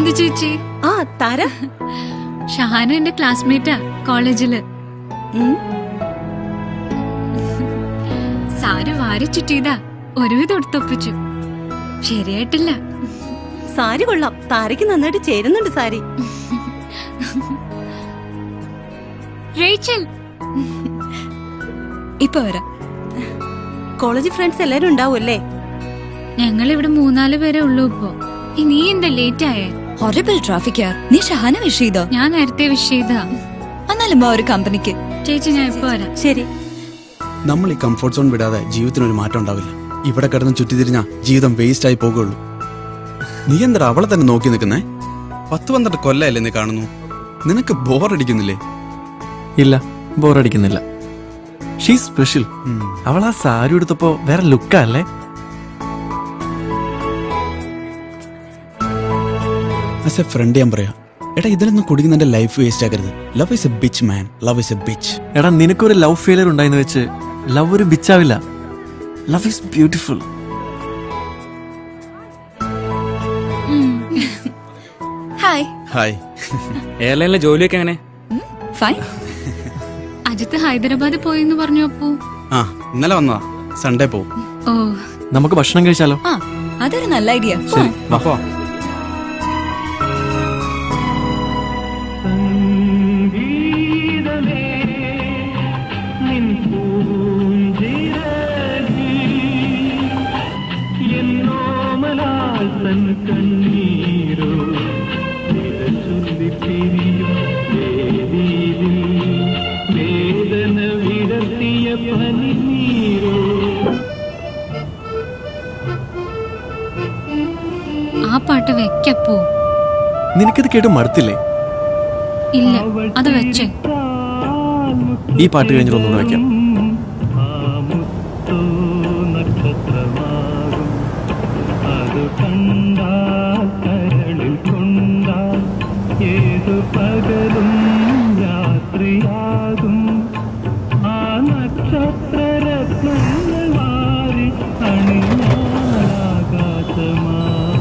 ബിന്ദു ചേച്ചി ആ താര ഷഹാന എന്റെ ക്ലാസ്മേറ്റാ കോളേജില് ഉം, സാരി വാരി ചുറ്റിയതാ ഒരുവിധം എടുത്തൊപ്പിച്ചു ശരിയായിട്ടില്ല സാരി കൊള്ളാം താരയ്ക്ക് നന്നായിട്ട് ചേരുന്നുണ്ട് സാരി റേച്ചൽ ഇപ്പൊ വരാം കോളേജ് ഫ്രണ്ട്സ് എല്ലാരും ഉണ്ടാവുമല്ലേ ഞങ്ങൾ ഇവിടെ മൂന്നാല് പേരെ ഉള്ളൂ ഇപ്പോ ഈ നീ എന്താ ലേറ്റ് ആയേ ഹൊറബിൾ ട്രാഫിക് യാർ നീ ഷഹാന വിഷ് ചെയ്തോ ഞാൻ നേരത്തെ വിഷ് ചെയ്താ എന്നാലും വാ ഒരു കമ്പനിക്ക് ചേച്ചി ഞാൻ ഇപ്പൊ വരാം ശരി നമ്മൾ ഈ കംഫർട്ട് സോൺ വിടാതെ ജീവിതത്തിന് ഒരു മാറ്റം ഉണ്ടാവില്ല ഇവിടെ കിടന്ന് ചുറ്റിത്തിരിഞ്ഞാ ജീവിതം വേസ്റ്റ് ആയി പോകുള്ളൂ നീ എന്താ അവളെ തന്നെ നോക്കി നിൽക്കുന്നേ പത്ത് പന്ത്രണ്ട് കൊല്ലല്ലേ നീ കാണുന്നു നിനക്ക് ബോറടിക്കുന്നില്ലേ ഇല്ല ബോറടിക്കുന്നില്ല ഷീ സ്പെഷ്യൽ ഉം. അവൾ ആ സാരി എടുത്തപ്പോ വേറെ ലുക്കാ അല്ലേ ആസ് എ ഫ്രണ്ട് ഞാൻ പറയാം എടാ ഇതിലൊന്നും കുടിക്കുന്ന എന്റെ ലൈഫ് വേസ്റ്റ് ആക്കരുത് love is a bitch man love is a bitch എടാ നിനക്കൊരു ലവ് ഫെയിലിയർ ഉണ്ടായെന്ന് വെച്ച് ലവ് ഒരു ബിച്ചാവില്ല love is beautiful hi hi എയർലൈനിലെ ജോലിയൊക്കെ എങ്ങനെ ഫൈൻ അജിത്ത് ഹൈദരാബാദ് പോയെന്ന് പറഞ്ഞു അപ്പു ആ ഇന്നലെ വന്നതാ സൺഡേ പോവും ഓ നമുക്ക് ഭക്ഷണം കഴിച്ചാലോ ആ അതൊരു നല്ല ഐഡിയ ശരി വാ. അപ്പോ ആ പാട്ട് വെക്കപ്പോ നിനക്കിത് കേട്ട് മടുത്തില്ലേ ഇല്ല അത് വെച്ചേ ഈ പാട്ട് കഴിഞ്ഞിട്ട് ഒന്നുകൂടെ വെക്കാം അത് കണ്ടാൽ കരളിൽ കൊണ്ടാൽ ഏതു പകലും രാത്രിയാകും ആ നക്ഷത്രരത്നങ്ങൾ വാരി അണിയാകാശമാ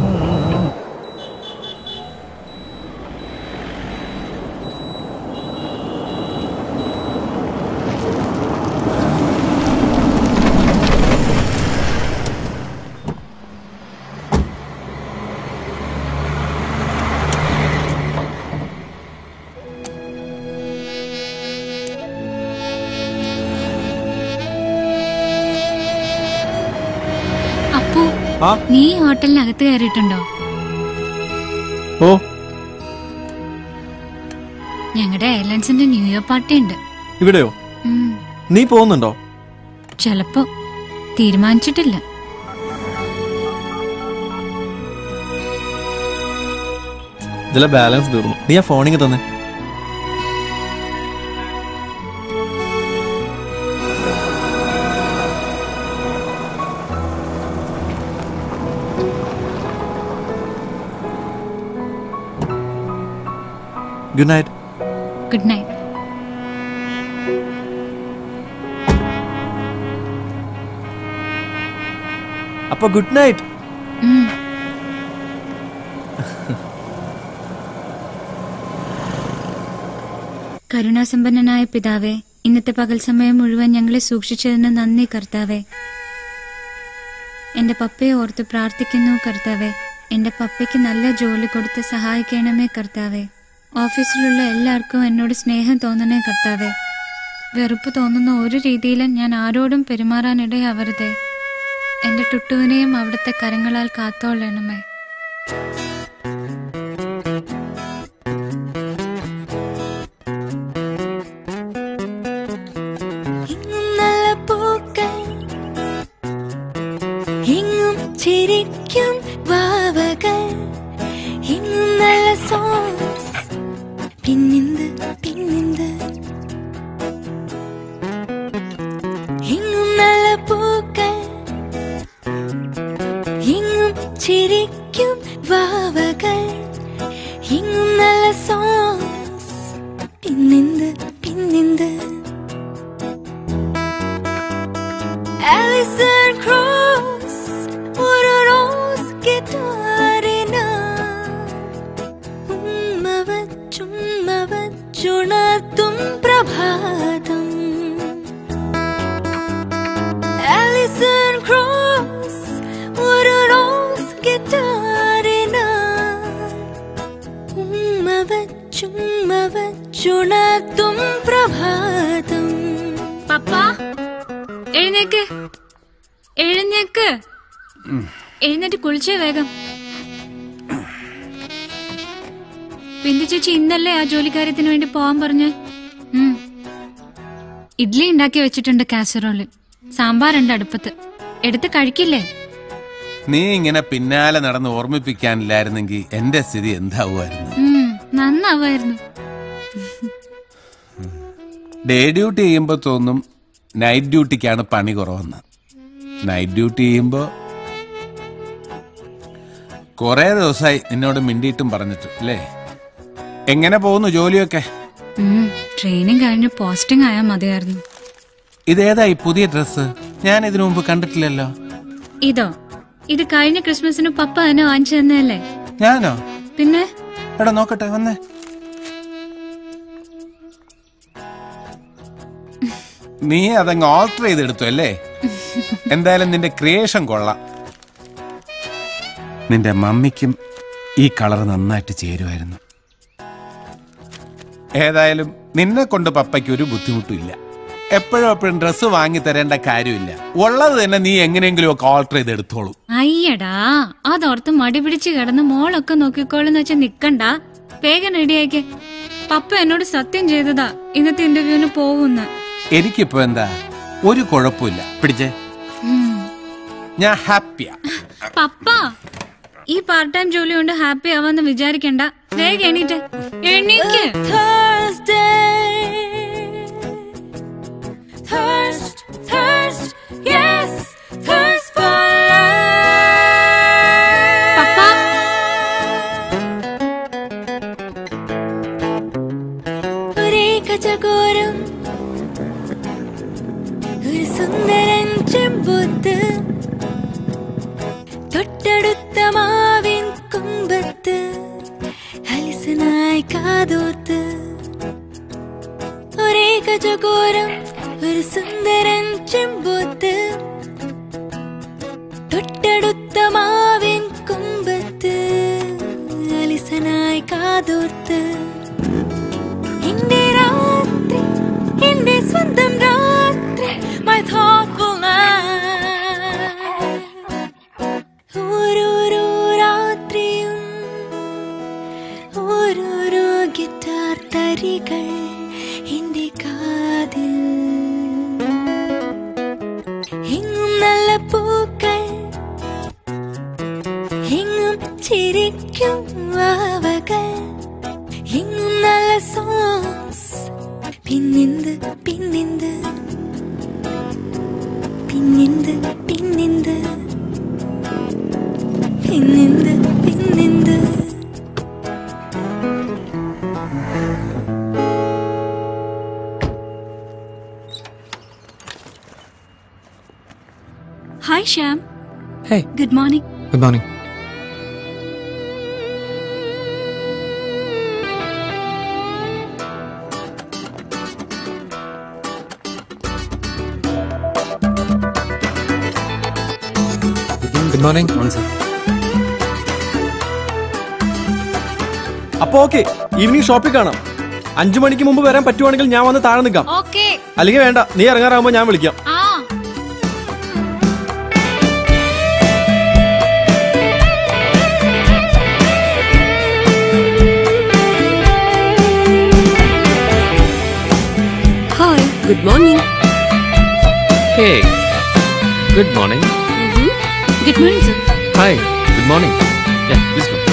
അപ്പു ആ? നീ ഈ ഹോട്ടലിനകത്ത് കയറിയിട്ടുണ്ടോ ഓ ഞങ്ങളുടെ എയർലൈൻസിന്റെ ന്യൂ ഇയർ പാർട്ടി ഉണ്ട് ഇവിടെയോ ഉം, നീ പോകുന്നുണ്ടോ ചെലപ്പോ തീരുമാനിച്ചിട്ടില്ല ഇതിലെ ബാലൻസ് തീർന്നു നീ ആ ഫോണിങ് തന്നെ ഗുഡ് നൈറ്റ് ഗുഡ് നൈറ്റ് അപ്പൊ ഗുഡ് നൈറ്റ് ഉം. കരുണാസമ്പന്നനായ പിതാവേ ഇന്നത്തെ പകൽ സമയം മുഴുവൻ ഞങ്ങളെ സൂക്ഷിച്ചതിന് നന്ദി കർത്താവേ എന്റെ പപ്പയെ ഓർത്ത് പ്രാർത്ഥിക്കുന്നു കർത്താവേ എന്റെ പപ്പയ്ക്ക് നല്ല ജോലി കൊടുത്ത് സഹായിക്കണമേ കർത്താവേ ഓഫീസിലുള്ള എല്ലാവർക്കും എന്നോട് സ്നേഹം തോന്നണേ കർത്താവേ വെറുപ്പ് തോന്നുന്ന ഒരു രീതിയിലും ഞാൻ ആരോടും പെരുമാറാനിടയാവരുതേ എന്റെ ടുട്ടുവിനെയും അവിടുത്തെ കരങ്ങളാൽ കാത്തോളണമേ എങ്ങും നല്ല പൂക്കൾ എങ്ങും ചിരിക്കും വാവകൾ എങ്ങും നല്ല സോങ്സ് പിന്നിന്ത് പിന്നിന്ത് എങ്ങും നല്ല പൂക്കൾ എങ്ങും ചിരിക്കും വാവകൾ ചുമ്മവച്ചുണർത്തും പ്രഭാതം ആലിസൺ ക്രോസ് ഒരു റോസ് ഗിറ്റാറിനാൽ ഉമ്മവച്ചുമ്മവച്ചുണർത്തും പ്രഭാതം പപ്പ എഴുന്നേക്ക് എഴുന്നേക്ക് എഴുന്നേറ്റ് കുളിച്ചേ വേഗം ബിന്ദു ചേച്ചി ഇന്നല്ലേ ആ ജോലിക്കാര്യത്തിന് വേണ്ടി പോവാൻ പറഞ്ഞു ഇഡ്ഡലി ഉണ്ടാക്കി വെച്ചിട്ടുണ്ട് കാസറോളിൽ സാമ്പാറുണ്ട് അടുപ്പത്ത് എടുത്ത് കഴിക്കില്ലേ നീ ഇങ്ങനെ പിന്നാലെ നടന്ന് ഓർമ്മിപ്പിക്കാനില്ലായിരുന്നെങ്കിൽ എന്റെ സ്ഥിതി എന്താവുമായിരുന്നു ഉം, നന്നാവായിരുന്നു ഡേ ഡ്യൂട്ടി ചെയ്യുമ്പോൾ തോന്നും നൈറ്റ് ഡ്യൂട്ടിക്കാണ് പണി കുറവെന്ന് നൈറ്റ് ഡ്യൂട്ടി ചെയ്യുമ്പോൾ കുറേ ദിവസമായി നിന്നോട് മിണ്ടിയിട്ടും പറഞ്ഞിട്ട് അല്ലേ എങ്ങനെ പോകുന്നു ജോലിയൊക്കെ ഉം, ട്രെയിനിങ് കഴിഞ്ഞ് പോസ്റ്റിംഗ് ആയാൽ മതിയായിരുന്നു ഇതേതായി പുതിയ ഡ്രസ്സ് ഞാൻ ഇതിനു മുമ്പ് കണ്ടിട്ടില്ലല്ലോ ഇതോ ഇത് കഴിഞ്ഞ ക്രിസ്മസിന് പപ്പ തന്നെ വാങ്ങിച്ചു തന്നെയല്ലേ ഞാനോ പിന്നെ എടാ നോക്കട്ടെ വന്നേ നീ അതങ്ങ് ഓൾട്ടർ ചെയ്തെടുത്തു അല്ലേ എന്തായാലും നിന്റെ ക്രിയേഷൻ കൊള്ളാം നിന്റെ മമ്മിക്കും ഈ കളർ നന്നായിട്ട് ചേരുമായിരുന്നു ഏതായാലും നിന്നെ കൊണ്ട് പപ്പയ്ക്ക് ഒരു ബുദ്ധിമുട്ടും ഇല്ല എപ്പോഴും എപ്പോഴും ഡ്രസ്സ് വാങ്ങി തരേണ്ട കാര്യമില്ല ഉള്ളത് തന്നെ നീ എങ്ങനെയെങ്കിലും ഒക്കെ ഓൾട്ടർ ചെയ്തെടുത്തോളൂ അയ്യടാ അതോർത്ത് മടി പിടിച്ച് കിടന്ന് മോളൊക്കെ നോക്കിക്കോളെന്ന് വെച്ചാ നിക്കണ്ട വേഗം റെഡിയായിക്കെ പപ്പ എന്നോട് സത്യം ചെയ്തതാ ഇന്നത്തെ ഇന്റർവ്യൂവിന് പോവുന്ന് എനിക്കിപ്പോ എന്താ ഒരു കുഴപ്പമില്ല പിടിച്ചേ ഉം. ഞാൻ ഹാപ്പിയാ പപ്പ ഈ പാർട്ട് ടൈം ജോലി കൊണ്ട് ഹാപ്പി ആവാന്ന് വിചാരിക്കണ്ട വേഗം എണീറ്റ് എണീക്ക് Thursday. Thirst, thirst, yes, thirst for പപ്പ ഒരേ കചകോരം ഒരു സുന്ദരൻ ചെമ്പൂത്ത് തൊട്ടടുത്ത മാവിൻ കുമ്പത്ത് ഹലിസനായി കാതോത്ത് ഒരേ കചകോരം ഒരു സുന്ദരൻ ചെമ്പൂത്ത് തൊട്ടടുത്ത മാവിൻ കുമ്പത്ത് അലിസനായി കാതോർത്ത് എന്റെ രാത്രി എന്റെ സ്വന്തം രാത്രി my thoughtful night ഓരോരോ രാത്രിയും ഓരോരോ ഗിറ്റാർ തരികൾ എന്റെ കാതിൽ എങ്ങും നല്ല പൂക്കൾ എങ്ങും ചിരിക്കും വാവകൾ എങ്ങും നല്ല സോങ്സ് പിന്നെന്ത് പിന്നെന്ത് പിന്നെന്ത് പിന്നെന്ത് പിന്നെന്ത് പിന്നെന്ത് hi Shyam Hey, good morning good morning. Good morning. അപ്പൊ ഓക്കെ ഈവനിങ് ഷോപ്പിൽ കാണാം അഞ്ചു മണിക്ക് മുമ്പ് വരാൻ പറ്റുവാണെങ്കിൽ ഞാൻ വന്ന് താഴെ നിൽക്കാം ഓക്കെ അല്ലെങ്കിൽ വേണ്ട നീ ഇറങ്ങാറാകുമ്പോ ഞാൻ വിളിക്കാം ആ hi good morning Hey, good morning. Good morning sir Hi, good morning. Yeah, please come.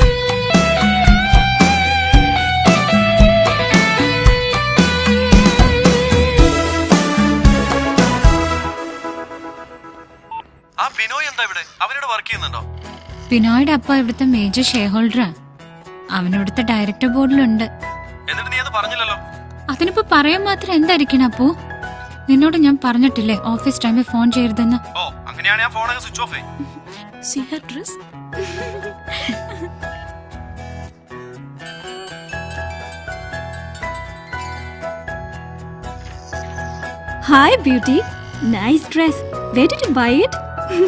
ആ ബിനോയ് എന്താ ഇവിടെ അവനോട് വർക്ക് ചെയ്യുന്നുണ്ടോ ബിനോയുടെ അപ്പ ഇവിടുത്തെ മേജർ ഷെയർ ഹോൾഡറാ അവനിവിടുത്തെ ഡയറക്ടർ ബോർഡിലുണ്ട് എന്നിട്ട് നീ അത് പറഞ്ഞില്ലല്ലോ അതിനിപ്പോ പറയാൻ മാത്രം എന്തായിരിക്കണം അപ്പോ നിന്നോട് ഞാൻ പറഞ്ഞിട്ടില്ലേ ഓഫീസ് ടൈമിൽ ഫോൺ ചെയ്യരുതെന്ന് ഓ അങ്ങനെയാണ് ഞാൻ phone switch off See her dress? Hi, beauty. Nice dress. Where did you buy it?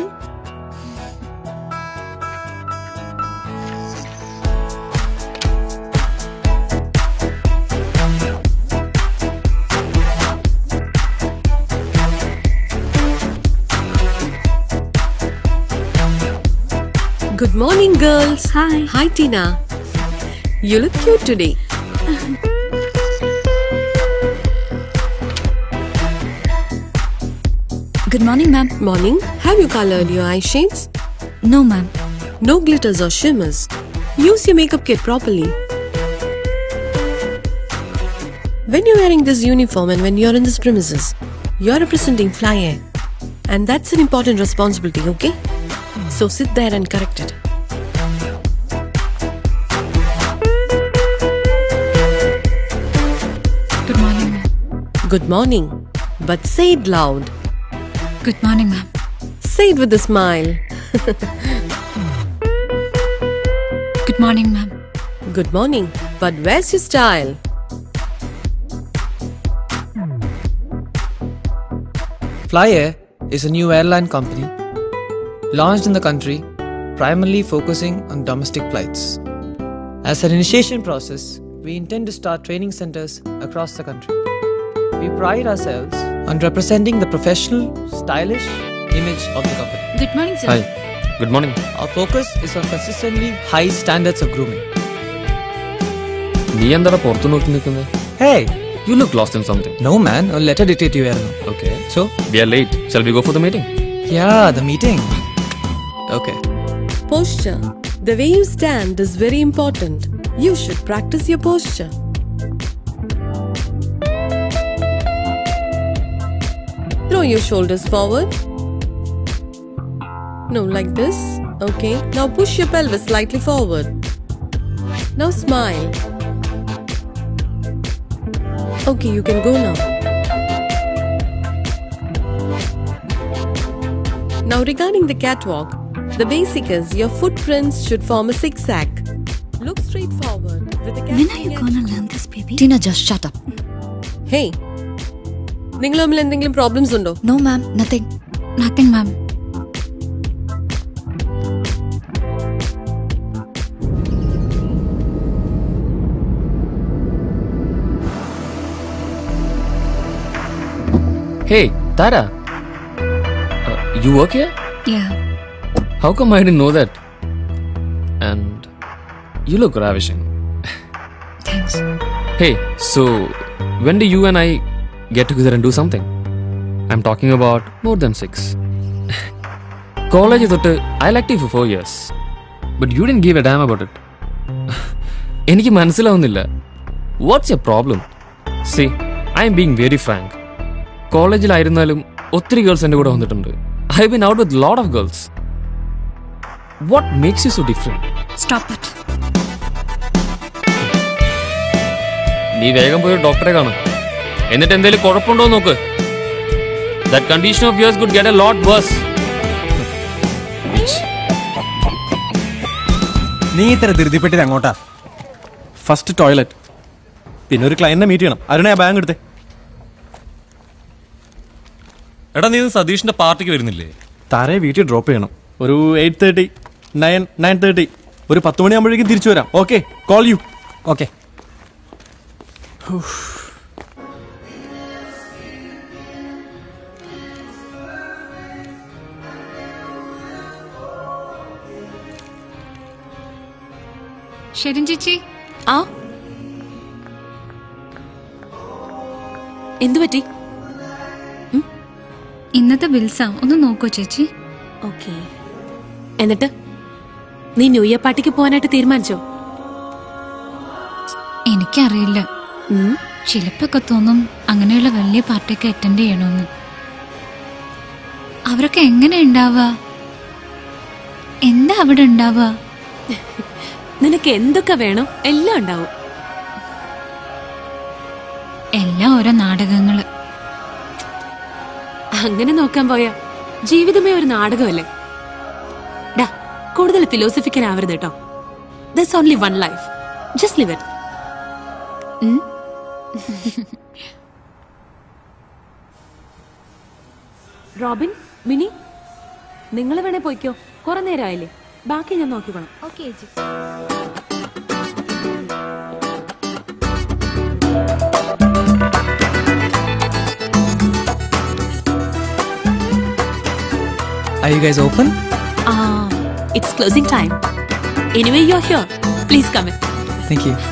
Good morning, girls. Hi. Hi, Tina. You look cute today. Good morning, ma'am. Morning. Have you colored your eye shades? No, ma'am. No glitters or shimmers. Use your makeup kit properly. When you're wearing this uniform and when you're in this premises, you're representing Fly Air. And that's an important responsibility, okay? So sit there and correct it. Good morning, ma'am. Good morning. But say it loud. Good morning, ma'am. Say it with a smile. Good morning, ma'am. Good morning. But where's your style? Flyair is a new airline company launched in the country primarily focusing on domestic flights. As an initiation process, we intend to start training centers across the country. We pride ourselves on representing the professional, stylish image of the company. Good morning, sir. Hi. Good morning. Our focus is on consistently high standards of grooming. നീ എന്താടാ പുറത്തു നോക്കി നിൽക്കുന്നത് Hey, you look lost in something no man, a letter dictate you ആയിരുന്നു. Okay So, we are late shall we go for the meeting yeah, the meeting. Okay. Posture. The way you stand is very important. You should practice your posture. Throw your shoulders forward. No, like this. Okay. Now push your pelvis slightly forward. Now smile. Okay, you can go now. Now, regarding the catwalk, the basic is your footprints should form a zigzag. Look straight forward with the When are you gonna learn this, baby? Tina, just shut up. Hey, നിങ്ങൾ തമ്മിൽ എന്തെങ്കിലും problems ഉണ്ടോ No, ma'am. Nothing. Nothing, ma'am. Hey, Tara. Uh, you work here? Yeah. How come I didn't know that? And you look ravishing. Thanks. Hey, so when do you and I get together and do something? I'm talking about more than six. College തൊട്ട് I liked you for four years. But you didn't give a damn about it. എനിക്ക് മനസ്സിലാവുന്നില്ല what's a problem see I'm being very frank കോളേജിലായിരുന്നാലും ഒത്തിരി girls എൻ്റെ കൂടെ വന്നിട്ടുണ്ട് I been out with lot of girls what makes you so different Stop it. നീ വേഗം പോയി ഒരു ഡോക്ടറെ കാണും എന്നിട്ട് എന്തെങ്കിലും കുഴപ്പമുണ്ടോ എന്ന് നോക്ക് that condition of yours could get a lot worse നീ ഇത്ര ധൃതിപ്പെട്ടിട്ട് അങ്ങോട്ടാ ഫസ്റ്റ് ടോയ്ലറ്റ് പിന്നെ ഒരു ക്ലയന്റിനെ മീറ്റ് ചെയ്യണം അരുണേ ആ ബാങ്ക് എടുത്തേ എടാ നീ ഇന്ന് സതീഷിന്റെ പാർട്ടിക്ക് വരുന്നില്ലേ താരെ വീട്ടിൽ ഡ്രോപ്പ് ചെയ്യണം ഒരു eight thirty nine nine thirty ഒരു പത്ത് മണിയാകുമ്പോഴേക്കും തിരിച്ചു വരാം okay call you okay Sherin ചേച്ചി ആ എന്തു പറ്റി ഇന്നത്തെ ബിൽസാ ഒന്ന് നോക്കൂ ചേച്ചി ഓക്കെ എന്നിട്ട് നീ ന്യൂ ഇയർ പാർട്ടിക്ക് പോകാനായിട്ട് തീരുമാനിച്ചോ എനിക്കറിയില്ല ചിലപ്പൊക്കെ തോന്നും അങ്ങനെയുള്ള വലിയ പാർട്ടിയൊക്കെ അറ്റൻഡ് ചെയ്യണമെന്ന് അവരൊക്കെ എങ്ങനെ ഉണ്ടാവുക എന്താ അവിടെ ഉണ്ടാവുക നിനക്ക് എന്തൊക്കെ വേണം എല്ലാം ഉണ്ടാവും എല്ലാം ഓരോ നാടകങ്ങള് അങ്ങനെ നോക്കാൻ പോയാ ജീവിതമേ ഒരു നാടകമല്ലേ ഡാ കൂടുതൽ ഫിലോസഫിക്കൽ ആവരുത് കേട്ടോ this only one life just live it Robin Mini നിങ്ങൾ വേണേ പോയിക്കോ കുറെ നേരമായില്ലേ ബാക്കി ഞാൻ നോക്കിക്കോളാം ഓക്കെ ചേച്ചി Are you guys open? Ah, it's closing time. Anyway, you're here. Please come in. Thank you.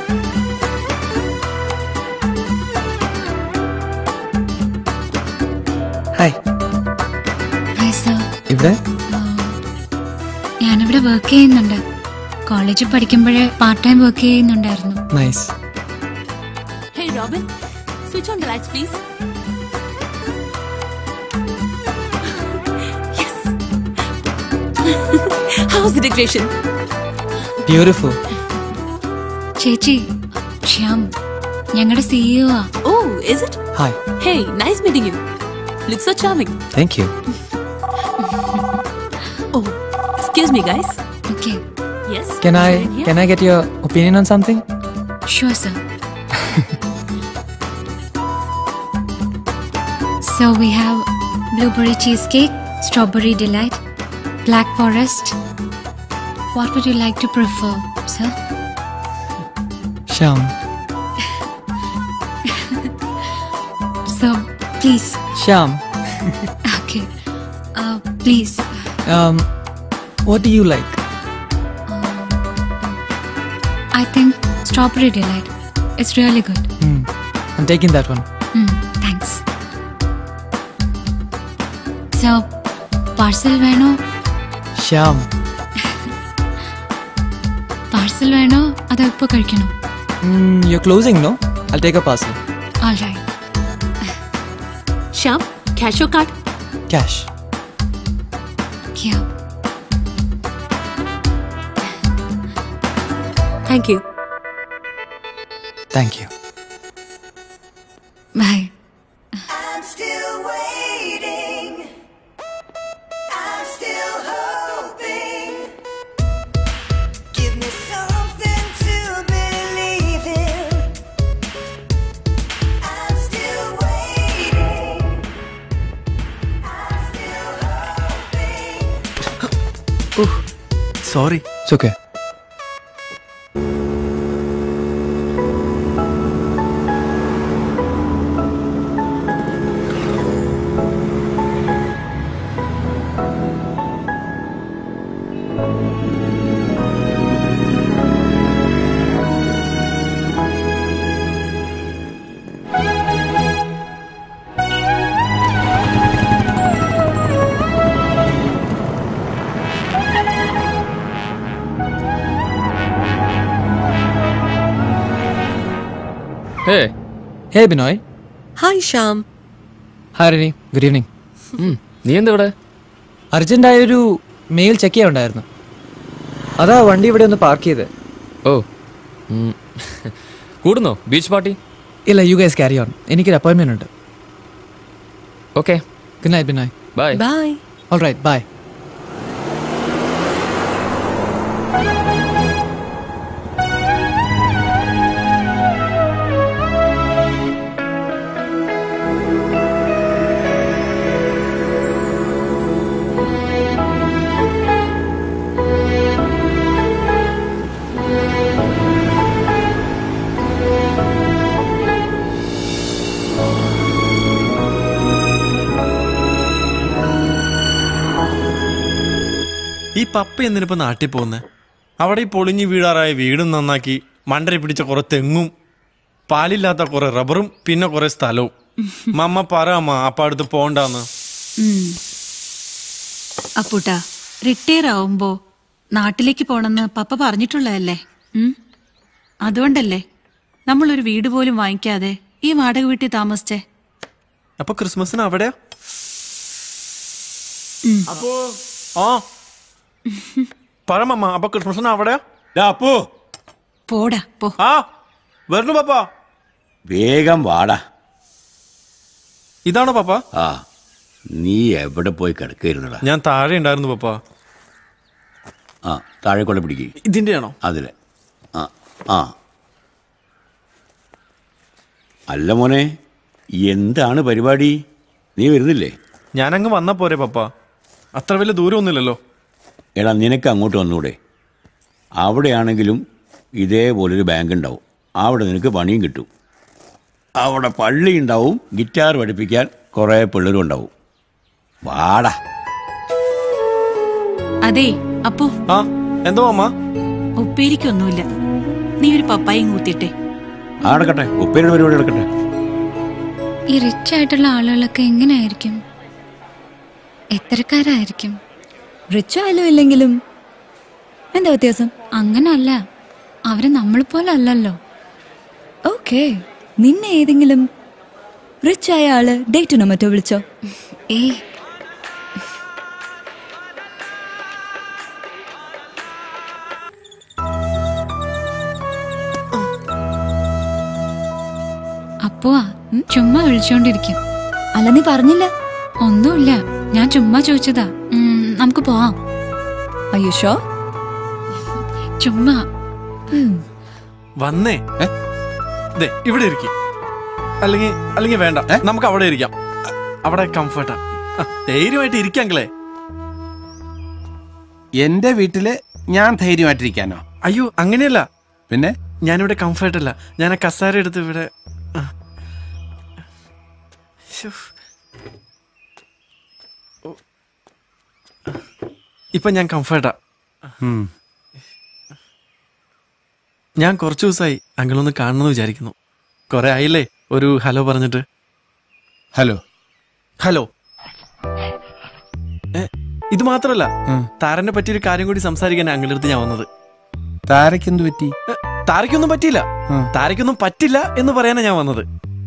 Hi hi sir ഇവിടെ ഞാനിവിടെ വർക്ക് ചെയ്യുന്നുണ്ട് കോളേജിൽ പഠിക്കുമ്പോഴേ പാർട്ട് ടൈം വർക്ക് ചെയ്യുന്നുണ്ടായിരുന്നു nice Hey, Robin. Switch on the lights, please. yes. How's the decoration? Beautiful ചേച്ചി ശ്യാം ഞങ്ങളുടെ CEO ആ Oh, is it? Hi Hey, nice meeting you. Looks so charming. Thank you Oh, excuse me, guys. Okay. Yes. Can I Sharon here. can I get your opinion on something? Sure, sir. so we have blueberry cheesecake, strawberry delight, black forest. What would you like to prefer, sir? Sham. So, please. Sham. Okay. Uh, please. Um, what do you like? I think strawberry delight. It's really good. Hmm. I'm taking that one. Mm, thanks. So, parcel വേണോ Sham. Parcel വേണോ അതോ ഇപ്പോൾ കഴിക്കണോ Mm, you're closing, no? I'll take a parcel. All right. Shyam, cash your card. Cash. Here. Thank you. Thank you. Bye. I'm still waiting. I'm still hoping. Give me something to believe in. I'm still waiting. I'm still hoping. Sorry It's okay. Hey. Hey, Binoy. Hi, Sham. Hi, Rini. Good evening. നീ എന്താ ഇവിടെ അർജന്റായ ഒരു mail check ചെയ്യാനുണ്ടായിരുന്നു അതാ വണ്ടി ഇവിടെ ഒന്ന് park ചെയ്ത് ഓ ഉം. കൂടുന്നോ ബീച്ച് പാർട്ടി ഇല്ല യു ഗൈസ് ക്യാരി ഓൺ എനിക്കൊരു അപ്പോയിൻമെന്റ് ഉണ്ട് okay good night Binoy bye Bye. All right bye ഈ പപ്പ എന്തിനിപ്പോ നാട്ടിൽ പോകുന്നേ അവിടെ ഈ പൊളിഞ്ഞു വീഴാറായ വീടും നന്നാക്കി മണ്ടരി പിടിച്ച കുറെ തെങ്ങും പാലില്ലാത്ത കുറെ റബ്ബറും പിന്നെ കുറെ സ്ഥലവും മമ്മ പറ അമ്മ അപ്പ അടുത്ത് പോണ്ടാന്ന് അപ്പൂട്ട റിട്ടയർ ആവുമ്പോ നാട്ടിലേക്ക് പോണെന്ന് പപ്പ പറഞ്ഞിട്ടുള്ളതല്ലേ ഉം? അതുകൊണ്ടല്ലേ നമ്മളൊരു വീട് പോലും വാങ്ങിക്കാതെ ഈ വാടക വീട്ടിൽ താമസിച്ചേ അപ്പൊ ക്രിസ്മസിന് അവിടെയാ അപ്പോ ആ പറമമ്മ അപ്പൊ ക്രിസ്മസിന് അവിടെയാ അപ്പോ പോടാ പോ ആ വരണു പപ്പ വേഗം വാടാ ഇതാണോ പപ്പ ആ നീ എവിടെ പോയി കിടക്കായിരുന്നടാ ഞാൻ താഴെ ഉണ്ടായിരുന്നു പപ്പ ആ താഴെ കൊണ്ട് പിടിക്കുക ഇതിന്റെയാണോ അതിലെ ആ ആ അല്ല മോനെ എന്താണ് പരിപാടി നീ വരുന്നില്ലേ ഞാനങ്ങ് വന്നാ പോരെ പപ്പ അത്ര വലിയ ദൂരമൊന്നുമില്ലല്ലോ എടാ നിനക്ക് അങ്ങോട്ട് വന്നൂടെ അവിടെയാണെങ്കിലും ഇതേപോലൊരു ബാങ്ക് ഉണ്ടാവും അവിടെ നിനക്ക് പണിയും കിട്ടും അവിടെ പള്ളി ഉണ്ടാവും ഗിറ്റാർ പഠിപ്പിക്കാൻ കുറേ പിള്ളേരും ഉണ്ടാവും വാടാ അതെ അപ്പോ ആ എന്തോ അമ്മ ഉപ്പേരിക്കൊന്നുമില്ല നീ ഒരു പപ്പായും കൂത്തിട്ടെ ആ നടക്കട്ടെ ഉപ്പേരുടെ പരിപാടി നടക്കട്ടെ ഈ റിച്ച് ആയിട്ടുള്ള ആളുകളൊക്കെ എങ്ങനെയായിരിക്കും എത്രക്കാരായിരിക്കും റിച്ച് ആയാലും ഇല്ലെങ്കിലും എന്താ വ്യത്യാസം അങ്ങനല്ല അവര് നമ്മളെ പോലെ അല്ലല്ലോ ഓക്കെ നിന്നെ ഏതെങ്കിലും റിച്ച് ആയ ആള് ഡേറ്റിനോ മറ്റോ വിളിച്ചോ ഏയ് അപ്പുവാ ചുമ്മാ വിളിച്ചോണ്ടിരിക്കും അല്ല നീ പറഞ്ഞില്ല ഒന്നുമില്ല ഞാൻ ചുമ്മാ ചോദിച്ചതാ ഉം, നമുക്ക് പോവാം അയ്യോ ചുമ്മാ വന്നേ ദേ ഇവിടെ ഇരിക്കും അല്ലെങ്കിൽ അല്ലെങ്കിൽ വേണ്ട നമുക്ക് അവിടെ ഇരിക്കാം അവിടെ കംഫർട്ടാ ധൈര്യമായിട്ട് ഇരിക്കാങ്കളെ എന്റെ വീട്ടില് ഞാൻ ധൈര്യമായിട്ടിരിക്കാനോ അയ്യോ അങ്ങനെയല്ല പിന്നെ ഞാനിവിടെ കംഫർട്ട് അല്ല ഞാൻ ആ കസാര എടുത്ത് ഇവിടെ ആ. ശ്ശോ. ഓ. ഇപ്പൊ ഞാൻ കംഫർട്ടാ ഉം. ഞാൻ കുറച്ചു ദിവസമായി അങ്കിളൊന്ന് കാണണമെന്ന് വിചാരിക്കുന്നു കുറെ ആയില്ലേ ഒരു ഹലോ പറഞ്ഞിട്ട് ഹലോ ഹലോ ഏ, ഇത് മാത്രല്ല താരനെ പറ്റിയൊരു കാര്യം കൂടി സംസാരിക്കാൻ അങ്കിളുടെ അടുത്ത് ഞാൻ വന്നത് താരക്കെന്ത് പറ്റി ഏ, താരയ്ക്കൊന്നും പറ്റിയില്ല താരയ്ക്കൊന്നും പറ്റില്ല എന്ന് പറയാനാ ഞാൻ വന്നത്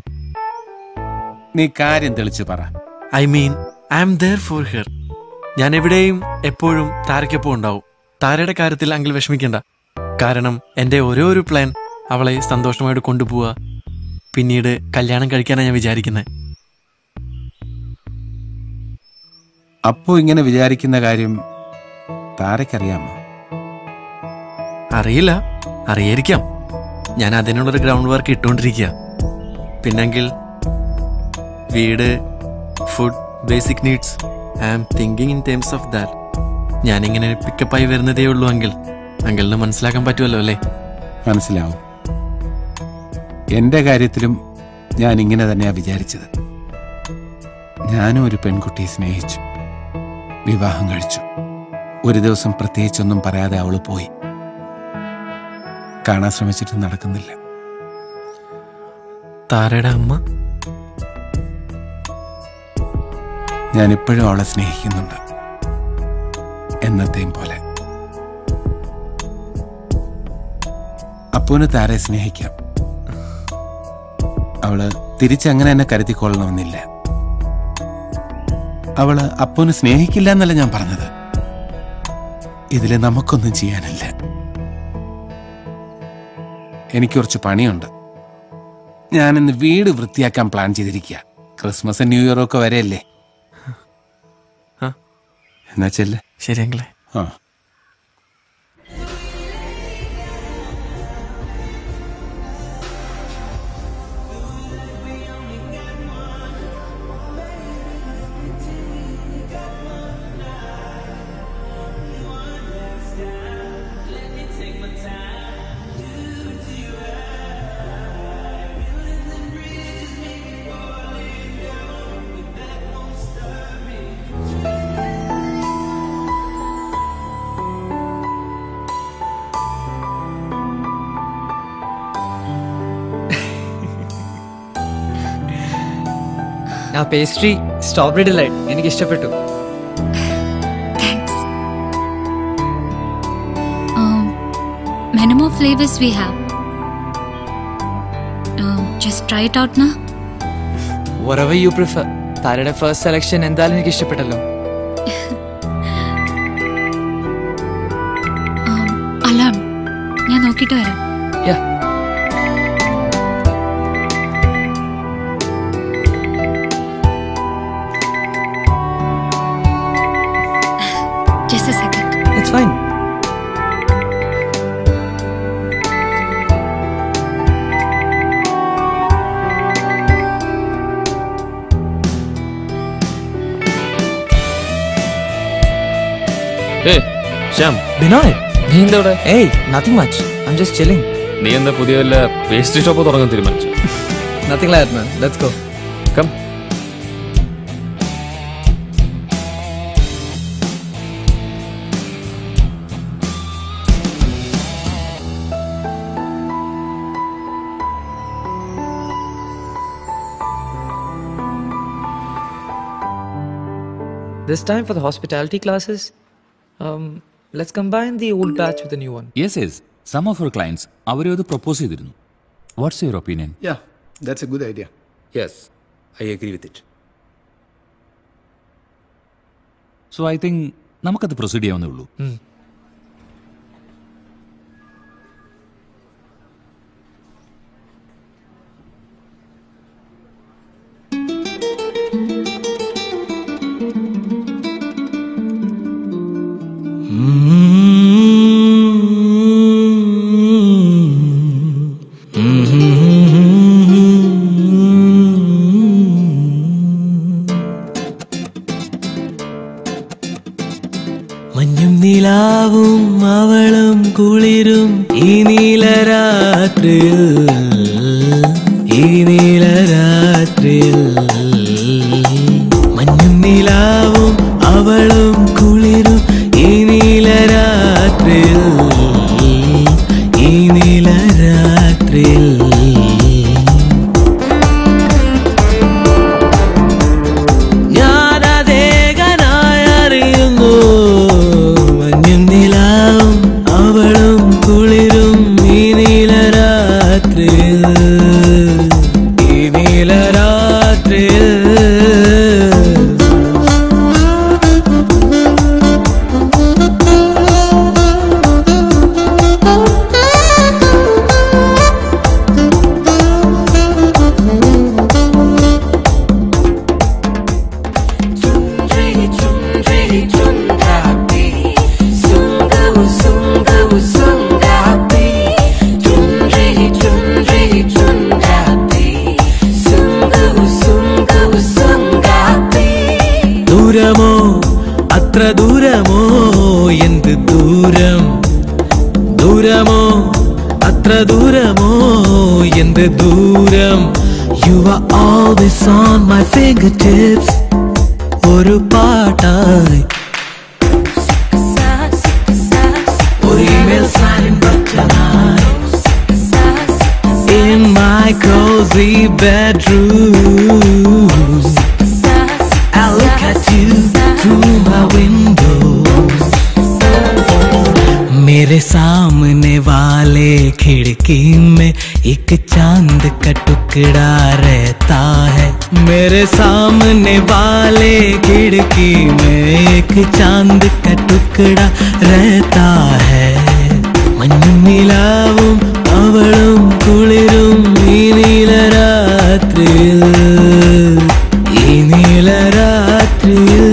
നീ കാര്യം തെളിച്ച് പറ I mean I am there for her ഞാൻ എവിടെയും എപ്പോഴും താരയ്ക്കൊപ്പം ഉണ്ടാവും താരയുടെ കാര്യത്തിൽ അങ്കിൾ വിഷമിക്കണ്ട കാരണം എൻ്റെ ഓരോ ഒരു പ്ലാൻ അവളെ സന്തോഷമായിട്ട് കൊണ്ടുപോവുക പിന്നീട് കല്യാണം കഴിക്കാനാണ് ഞാൻ വിചാരിക്കുന്നത് അപ്പോ ഇങ്ങനെ വിചാരിക്കുന്ന കാര്യം താരക്കറിയാമോ അറിയില്ല അറിയായിരിക്കാം ഞാൻ അതിനുള്ളൊരു ഗ്രൗണ്ട് വർക്ക് ഇട്ടുകൊണ്ടിരിക്കുക പിന്നെങ്കിൽ വീട് food basic needs I am thinking in terms of that ഞാനിങ്ങനെ പിക്കപ്പായി വരുന്നതേ ഉള്ളൂ അങ്കിൾ അങ്കിളിന് മനസ്സിലാക്കാൻ പറ്റുമല്ലോ അല്ലേ മനസ്സിലാവും എന്റെ കാര്യത്തിലും ഞാൻ ഇങ്ങനെ തന്നെയാ വിചാരിച്ചത് ഞാനും ഒരു പെൺകുട്ടിയെ സ്നേഹിച്ചു വിവാഹം കഴിച്ചു ഒരു ദിവസം പ്രത്യേകിച്ചൊന്നും പറയാതെ അവള് പോയി കാണാൻ ശ്രമിച്ചിട്ട് നടക്കുന്നില്ല താരയുടെ അമ്മ ഞാൻ ഇപ്പോഴും അവളെ സ്നേഹിക്കുന്നുണ്ട് എന്നത്തെയും പോലെ അപ്പൂന് താരെ സ്നേഹിക്കാം അവള് തിരിച്ചങ്ങനെ എന്നെ കരുതിക്കൊള്ളണമെന്നില്ല അവള് അപ്പൂന് സ്നേഹിക്കില്ല എന്നല്ല ഞാൻ പറഞ്ഞത് ഇതില് നമുക്കൊന്നും ചെയ്യാനില്ല എനിക്ക് കുറച്ച് പണിയുണ്ട് ഞാനിന്ന് വീട് വൃത്തിയാക്കാൻ പ്ലാൻ ചെയ്തിരിക്കുക ക്രിസ്മസ് ന്യൂ ഇയറും ഒക്കെ വരെയല്ലേ ആ. എന്നാ ചെല്ലേ ശരി അങ്കിളെ ആ ആ പേസ്ട്രി സ്ട്രോബെറി ഡിലൈറ്റ് എനിക്ക് ഇഷ്ടപ്പെട്ടു Um, many more flavors we have. Um, just try it out now. whatever you prefer താരയുടെ ഫസ്റ്റ് സെലക്ഷൻ എന്തായാലും എനിക്ക് ഇഷ്ടപ്പെട്ടല്ലോ Um, അലാം ഞാൻ നോക്കിയിട്ട് വരാം Yeah. Just a second. It's fine. Shyam Binoy നീ എന്താ ഇവിടെ ഏയ് nothing much I just chilling നീ എന്താ പുതിയ വല്ല പേസ്ട്രി ഷോപ്പ് തുടങ്ങാൻ തീരുമാനിച്ചു nothing like man let's go come This time for the hospitality classes, um, let's combine the old batch with the new one. Yes yes some of your clients അവരെ അത് propose ചെയ്തിരുന്നു what's your opinion Yeah, that's a good idea. Yes, I agree with it. So I think നമുക്കത് proceed ചെയ്യാവുന്നേ ഉള്ളൂ മഞ്ഞും നിലാവും അവളും കുളിരും ഈ നീലരാത്രിയിൽ ഈ നീലരാത്രിയിൽ മഞ്ഞും നിലാവും അവളും കുളിരും ഈ നീലരാത്രിയിൽ ഈ നീലരാത്രിയിൽ ഞാനതേകനായി അറിയുന്നു മഞ്ഞും നിലാവും അവളും കുളിരും ഈ നീലരാത്രിയിൽ ഈ നീലരാത്രിയിൽ ദൂരമോ അത്ര ദൂരമോ എന്ത് ദൂരം ദൂരമോ അത്ര ദൂരമോ എന്ത് ദൂരം you are always on my finger tips ഒരു പാട്ടായി ഒരു ഇമെയിൽ signing ബട്ടനായി In my cozy bedroom I look at you through my window मेरे सामने वाले खिड़की में एक चांद का टुकड़ा रहता है मेरे सामने वाले खिड़की में एक चांद का टुकड़ा रहता है മഞ്ഞും നിലാവും അവളും കുളിരും ഈ നീലരാത്രിയിൽ ഈ നീലരാത്രിയിൽ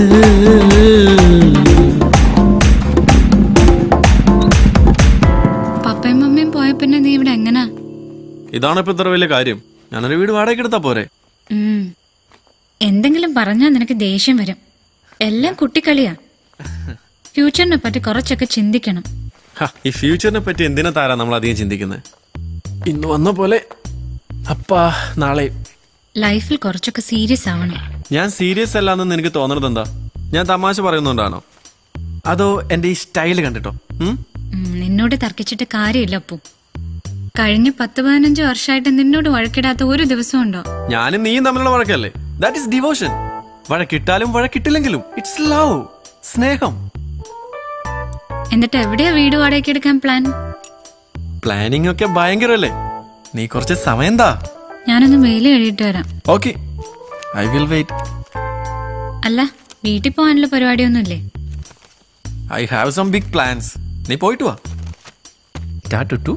പപ്പയും മമ്മയും പോയ പിന്നെ നീ ഇവിടെ എങ്ങനാ ഇതാണ് ഇപ്പൊ ഇത്ര വലിയ കാര്യം ഞാനൊരു വീട് വാടകയ്ക്ക് എടുത്താ പോരെ ഉം. എന്തെങ്കിലും പറഞ്ഞാൽ നിനക്ക് ദേഷ്യം വരും എല്ലാം കുട്ടിക്കളിയാ ഫ്യൂച്ചറിനെ പറ്റി കുറച്ചൊക്കെ ചിന്തിക്കണം ഹ, ഈ ഫ്യൂച്ചറിനെ പറ്റി എന്തിനാ താരാ നമ്മൾ അധികം ചിന്തിക്കുന്നത് ഇന്ന് വന്ന പോലെ അപ്പാ നാളെ ലൈഫിൽ കുറച്ചൊക്കെ സീരിയസ് ആവണം ഞാൻ സീരിയസ് അല്ലാന്ന് എനിക്ക് തോന്നുന്നത് എന്താ ഞാൻ തമാശ പറയുന്നുണ്ടാണോ അതോ എന്റെ ഈ സ്റ്റൈൽ കണ്ടിട്ടോ ഉം? ഉം, നിന്നോട് തർക്കിച്ചിട്ട് കാര്യമില്ല അപ്പു കഴിഞ്ഞ പത്ത് പതിനഞ്ച് വർഷമായിട്ട് നിന്നോട് വഴക്കിടാത്ത ഒരു ദിവസം ഉണ്ടോ ഞാനും നീയും തമ്മിലുള്ള വഴക്കല്ലേ ദാറ്റ് ഇസ് ഡിവോഷൻ വഴക്കിട്ടാലും വഴക്കിട്ടില്ലെങ്കിലും ഇറ്റ്സ് ലവ് സ്നേഹം എന്നിട്ട് എവിടെയാ വീട് വാടകയ്ക്ക് എടുക്കാൻ പ്ലാൻ പ്ലാനിങ് ഒക്കെ ഭയങ്കരല്ലേ നീ കുറച്ച് സമയം താ ഞാനൊന്ന് മെയിൽ എഴുതിയിട്ട് വരാം ഓക്കെ ഐ വിൽ വെയിറ്റ് അല്ല വീട്ടിൽ പോകാനുള്ള പരിപാടിയൊന്നുമില്ലേ I have some big plans നീ പോയിട്ട് വാ ടാ ടുട്ടു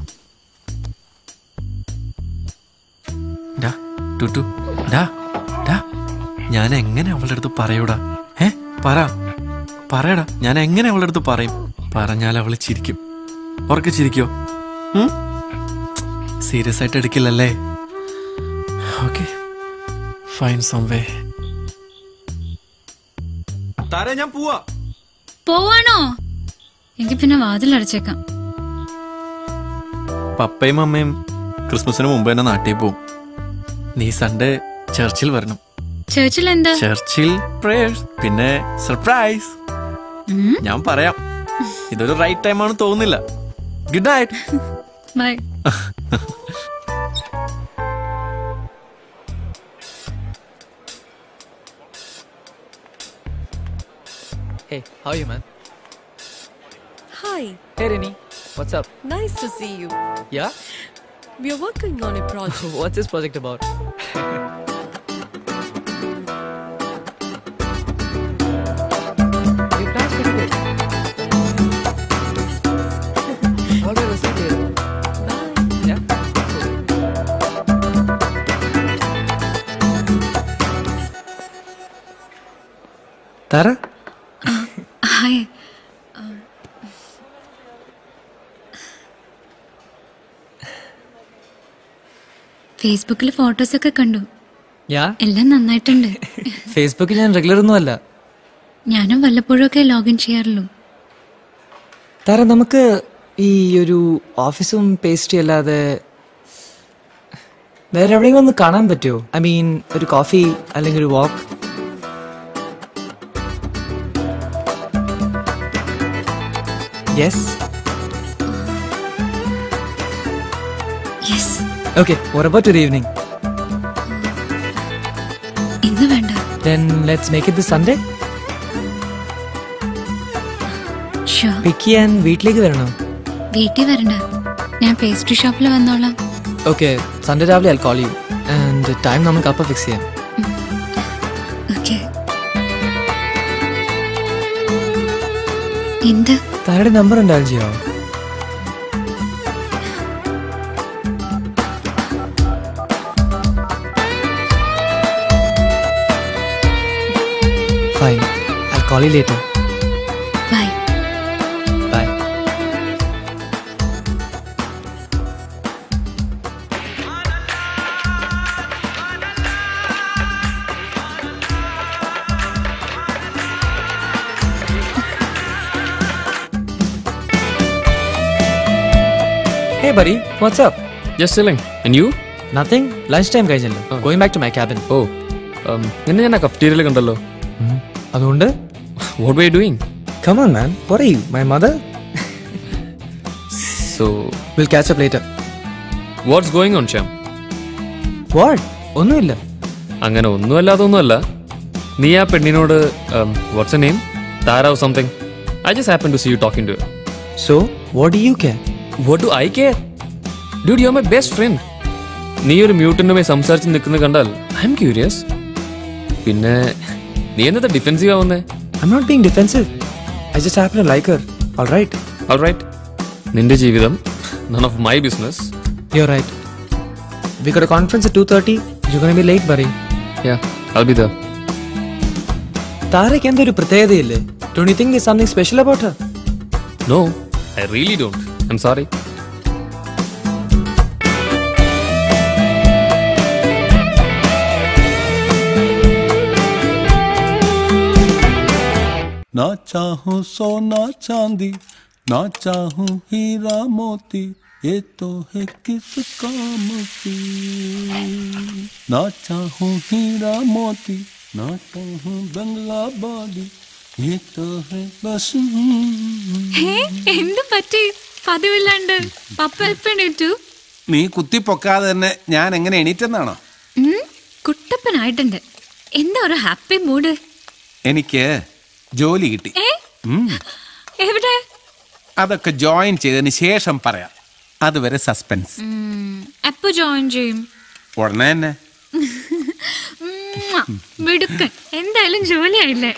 ഡാ ടുട്ടു ഡാ ഡാ ഞാൻ എങ്ങനെ അവളുടെ അടുത്ത് പറയൂടാ ഏ പറ പറയടാ ഞാൻ എങ്ങനെ അവളുടെ അടുത്ത് പറയും പറഞ്ഞാൽ അവള് ചിരിക്കും ഉറക്കെ ചിരിക്കോ സീരിയസ് ആയിട്ട് എടുക്കില്ലല്ലേ ഓക്കെ ഫൈൻ സം വേ താരേ ഞാൻ പോവാ പോവാണോ എങ്കിൽ പിന്നെ വാതിൽ അടച്ചേക്കാം പപ്പയും അമ്മയും ക്രിസ്മസിന് മുമ്പ് തന്നെ നാട്ടിൽ പോവും നീ സൺഡേ ചർച്ചിൽ വരണം ചേർച്ചിൽ എന്താ ചർച്ചിൽ പ്രേയേഴ്സ് പിന്നെ സർപ്രൈസ് ഉം. ഞാൻ പറയാം ഇതൊരു റൈറ്റ് ടൈം ആണ് തോന്നുന്നില്ല good night bye Hey, how are you, man? Hi, Hey, Rennie. What's up? nice to see you. Yeah? We are working on a project. What's this project about? Your plans pretty good. All right, let's see you later. Yeah? Tara? Hi ഫേസ്ബുക്കിൽ ഫോട്ടോസൊക്കെ കണ്ടു യാ എല്ലാം നന്നായിട്ടുണ്ട് ഫേസ്ബുക്കിൽ ഞാൻ regular ഒന്നും അല്ല ഞാനും വല്ലപ്പോഴൊക്കെ ലോഗിൻ ചെയ്യാറുള്ളൂ താര നമുക്ക് ഈ ഒരു ഓഫീസും പേസ്ട്രി അല്ലാതെ വേറെ എവിടെയെങ്കിലും ഒന്ന് കാണാൻ പറ്റുമോ ഐ മീൻ ഒരു കോഫി അല്ലെങ്കിൽ ഒരു walk yes yes okay about ഒരു ഈവനിങ് ഇന്ന് വേണ്ട then let's make it the Sunday so pick ചെയ്യാൻ വീട്ടിലേക്ക് വരണോ വീട്ടിൽ വരണ്ട ഞാൻ പേസ്ട്രി ഷോപ്പിൽ വന്നോളാം ഓക്കെ സൺഡേ രാവിലെ I call you and time നമുക്ക് അപ്പം ഫിക്സ് ചെയ്യാം ഓക്കെ എന്ത് താരയുടെ നമ്പർ ഉണ്ടായാലും ചെയ്യാമോ fine I call you later bye bye Hey buddy, what's up? Just chilling. And you? Nothing. Lunch time കഴിഞ്ഞല്ലോ. Going back to my cabin. ഓ നിന്നെ ഞാൻ ആ കഫ്റ്റീരിയയിൽ കണ്ടല്ലോ അതുകൊണ്ട് what why doing Come on man. What are you? My mother? So We'll catch up later. What's going on Shyam What? ഒന്നുമില്ല. അങ്ങനെ ഒന്നുമല്ലാതൊന്നുമല്ല നീ ആ പെണ്ണിനോട് വാട്ട്സ് എ നെയിം താരാവ് something I just happen to see you talking to So, what do you care? What do I care dude you my best friend നീ ഒരു മ്യൂട്ടിനുമായി സംസാരിച്ച് നിൽക്കുന്നത് കണ്ടാൽ ഐ എം ക്യൂരിയസ് പിന്നെ നീ എന്നത്തെ ഡിഫെൻസീവ് ആവുന്നേ I'm not being defensive. I just happen to like her. All right. All right നിന്റെ ജീവിതം none of my business You're right. We got a conference at 2.30. You're gonna be late, buddy. Yeah I be there താരയ്ക്ക് എന്തൊരു പ്രത്യേകതയില്ലേ Don't you think there's something special about her? No I really don't I'm sorry ना चाहूं सोना चांदी ना चाहूं हीरा मोती ये तो है किस काम की ना चाहूं हीरा मोती ना चाहूं बंगला बाड़ी ये तो है बस ഹേ, എന്ത് പറ്റി പതിവില്ലാണ്ട് പപ്പ എപ്പണീറ്റു നീ കുത്തിപ്പൊക്കാതെ തന്നെ ഞാൻ എങ്ങനെ എണീറ്റെന്നാണോ കുട്ടപ്പനായിട്ടുണ്ട് എന്താ ഒരു ഹാപ്പി മൂഡ് എനിക്ക് ജോലി കിട്ടി ഏ ഉം. എവിടെ അതൊക്കെ ജോയിൻ ചെയ്തതിന് ശേഷം പറയാം അതുവരെ സസ്പെൻസ് ഉം, എപ്പോ ജോയിൻ ചെയ്യും ഉടനെ തന്നെ ഉമ്മാ, മിടുക്കൻ എന്തായാലും ജോലിയായില്ലേ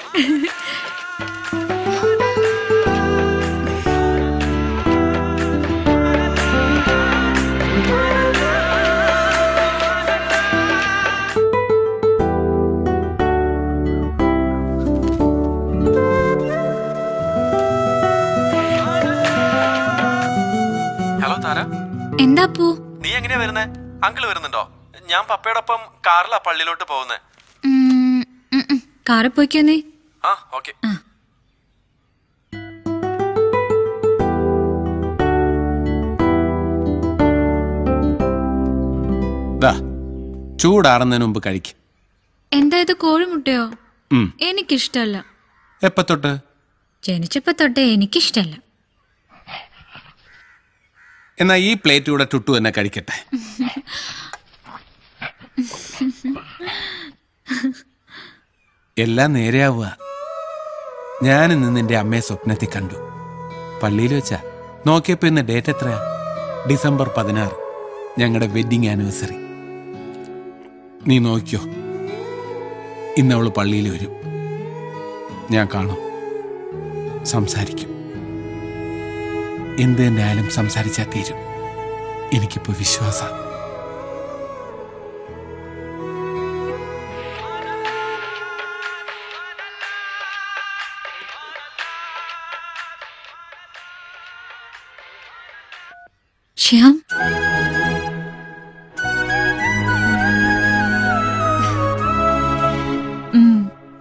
ഹലോ താര എന്താ പൂ നീ എങ്ങനെയാ വരുന്നേ അങ്കിൾ വരുന്നുണ്ടോ ഞാൻ പപ്പയോടൊപ്പം കാറിലാ പള്ളിയിലോട്ട് പോകുന്നേ ഉം, ഉം, ഉം. കാറിൽ പോയിക്കോ നീ ആ ഓക്കെ ചൂടാറുന്നതിന് മുമ്പ് കഴിക്കും എന്താ ഇത് കോഴിമുട്ടയോ ഉം. എനിക്കിഷ്ടല്ല എപ്പ തൊട്ട് ജനിച്ചപ്പോ തൊട്ടേ എനിക്കിഷ്ടല്ല എന്നാ ഈ പ്ലേറ്റ് കൂടെ ടുട്ടു തന്നെ കഴിക്കട്ടെ എല്ലാം നേരെയാവുക ഞാൻ ഇന്ന് നിന്റെ അമ്മയെ സ്വപ്നത്തിൽ കണ്ടു പള്ളിയിൽ വെച്ചാ നോക്കിയപ്പോ ഇന്ന് ഡേറ്റ് എത്രയാ ഡിസംബർ പതിനാറ് ഞങ്ങളുടെ വെഡിങ് ആനിവേഴ്സറി നീ നോക്കിയോ ഇന്ന് അവള് പള്ളിയിൽ വരും ഞാൻ കാണും സംസാരിക്കും എന്ത് തന്നെ ആയാലും സംസാരിച്ചാൽ തീരും എനിക്കിപ്പോ വിശ്വാസം ശ്യാം ഉം.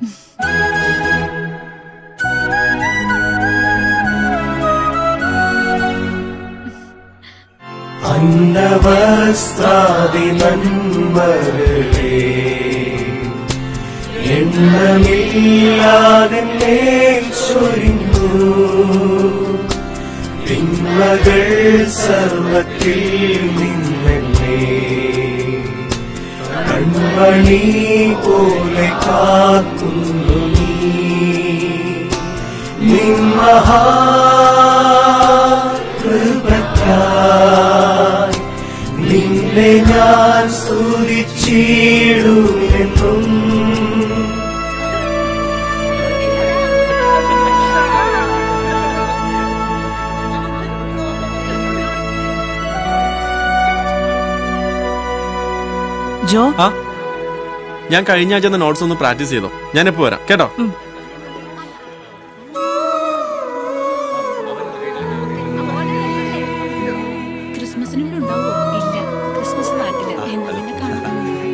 അന്നവസ്ത്രാദി നന്മകളെ എണ്ണമില്ലാതെ മേൽ ചൊരിഞ്ഞു തിന്മകൾ സർവത്തിൽ നിന്നെ കൺമണി പോലെ കാക്കുന്നു നീ നിന്മഹാകൃപയ്ക്കായി നിന്നെ ഞാൻ സ്തുതിച്ചിടുമെന്നും ജോ ആ ഞാൻ കഴിഞ്ഞ ആഴ്ച നോട്ട്സ് ഒന്ന് പ്രാക്ടീസ് ചെയ്തോ ഞാൻ എപ്പോ വരാം കേട്ടോ ക്രിസ്മസിന് ഇവിടെ ഉണ്ടാവോ ഇല്ല ക്രിസ്മസ് നാട്ടില് എന്നാ പിന്നെ കാണാം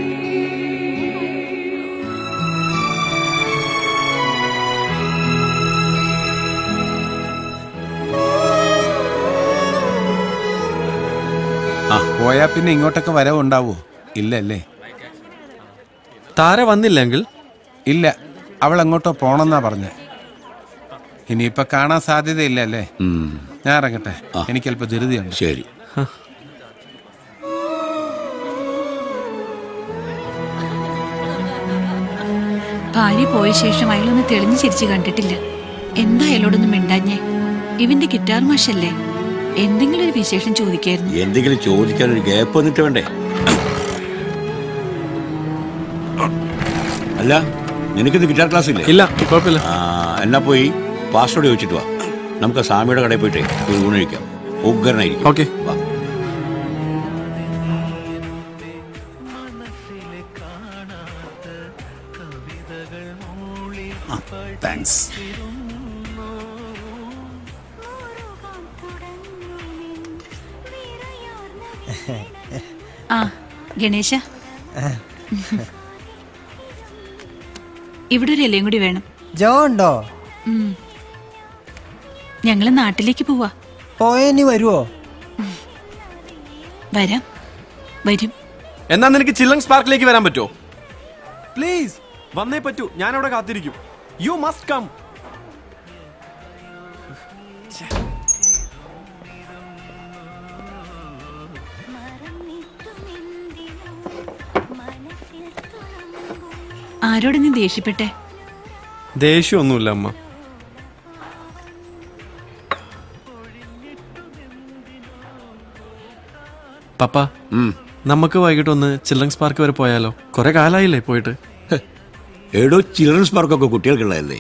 ആ പോയാ പിന്നെ ഇങ്ങോട്ടൊക്കെ വരവ് ഉണ്ടാവോ ഇല്ലല്ലേ താര വന്നില്ലെങ്കിൽ ഇല്ല അവൾ എങ്ങോട്ടോ പോണെന്നാ പറഞ്ഞേ ഇനിയിപ്പൊ കാണാൻ സാധ്യതയില്ല അല്ലേ ഞാൻ ഇറങ്ങട്ടെ എനിക്ക് അല്പം ധൃതിയുണ്ട് ശരി ഭാര്യ പോയ ശേഷം അയാളൊന്ന് തെളിഞ്ഞു ചിരിച്ചു കണ്ടിട്ടില്ല എന്താ അയാളോടൊന്നും മിണ്ടാഞ്ഞേ ഇവന്റെ ഗിറ്റാർ മാഷല്ലേ എന്തെങ്കിലും ഒരു വിശേഷം ചോദിക്കായിരുന്നു എന്തെങ്കിലും ചോദിക്കാൻ ഒരു ഗ്യാപ്പ് വന്നിട്ട് വേണ്ടേ അല്ല നിനക്കിത് ഗിറ്റാർ ക്ലാസ് ഇല്ലേ ഇല്ല കുഴപ്പമില്ല ആ എന്നാ പോയി പാസ്വേഡ് ചോദിച്ചിട്ട് വാ നമുക്ക് സ്വാമിയുടെ കടയിൽ പോയിട്ട് ഒരു ഊണ് കഴിക്കാം ഉഗ്രനായിരിക്കും ഓക്കെ വാ താങ്ക്സ് ആ ഗണേശ ഇവിടെ ഒരു ഇലയും കൂടി വേണം ജോ ഉണ്ടോ ഉം. ഞങ്ങള് നാട്ടിലേക്ക് പോവാ പോയനി വരുവോ വരാം വരും എന്നാ നിനക്ക് ചില്ലങ്സ് പാർക്കിലേക്ക് വരാൻ പറ്റുമോ പ്ലീസ് വന്നേ പറ്റൂ ഞാൻ അവിടെ കാത്തിരിക്കും യു മസ്റ്റ് കം ആരോട് നീ ദേഷ്യപ്പെട്ടെ ദേഷ്യമൊന്നുമില്ല അമ്മ പപ്പ നമുക്ക് വൈകിട്ട് ഒന്ന് ചിൽഡ്രൻസ് പാർക്ക് വരെ പോയാലോ കുറെ കാലായില്ലേ പോയിട്ട് എടോ ചിൽഡ്രൻസ് പാർക്കൊക്കെ കുട്ടികൾക്കുള്ളതല്ലേ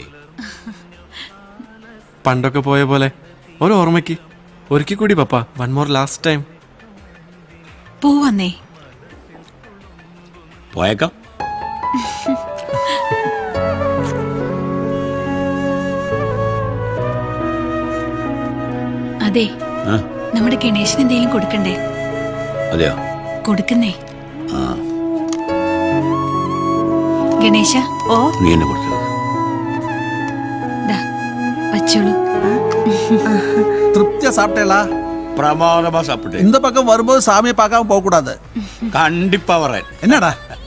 പണ്ടൊക്കെ പോയ പോലെ ഒരു ഓർമ്മയ്ക്ക് ഒരിക്കൽ കൂടി പപ്പ വൺ മോർ ലാസ്റ്റ് ടൈം പോവന്നേ പോയേക്കാം അതെ ആ നമ്മുടെ ഗണേശന് എന്തെങ്കിലും കൊടുക്കണ്ടേ അതെയോ കൊടുക്കുന്നേ ആ ഗണേശ ഓ നീ എന്നെ കൊടുത്തത് ദാ வச்சோளு திருப்தியா சாப்பிட்டேலா பிரமாதமா சாப்பிட்டேன் இந்த பக்கம் வரும்போது சாமியை பார்க்காம போக கூடாது கண்டிப்பா வரேன் என்னடா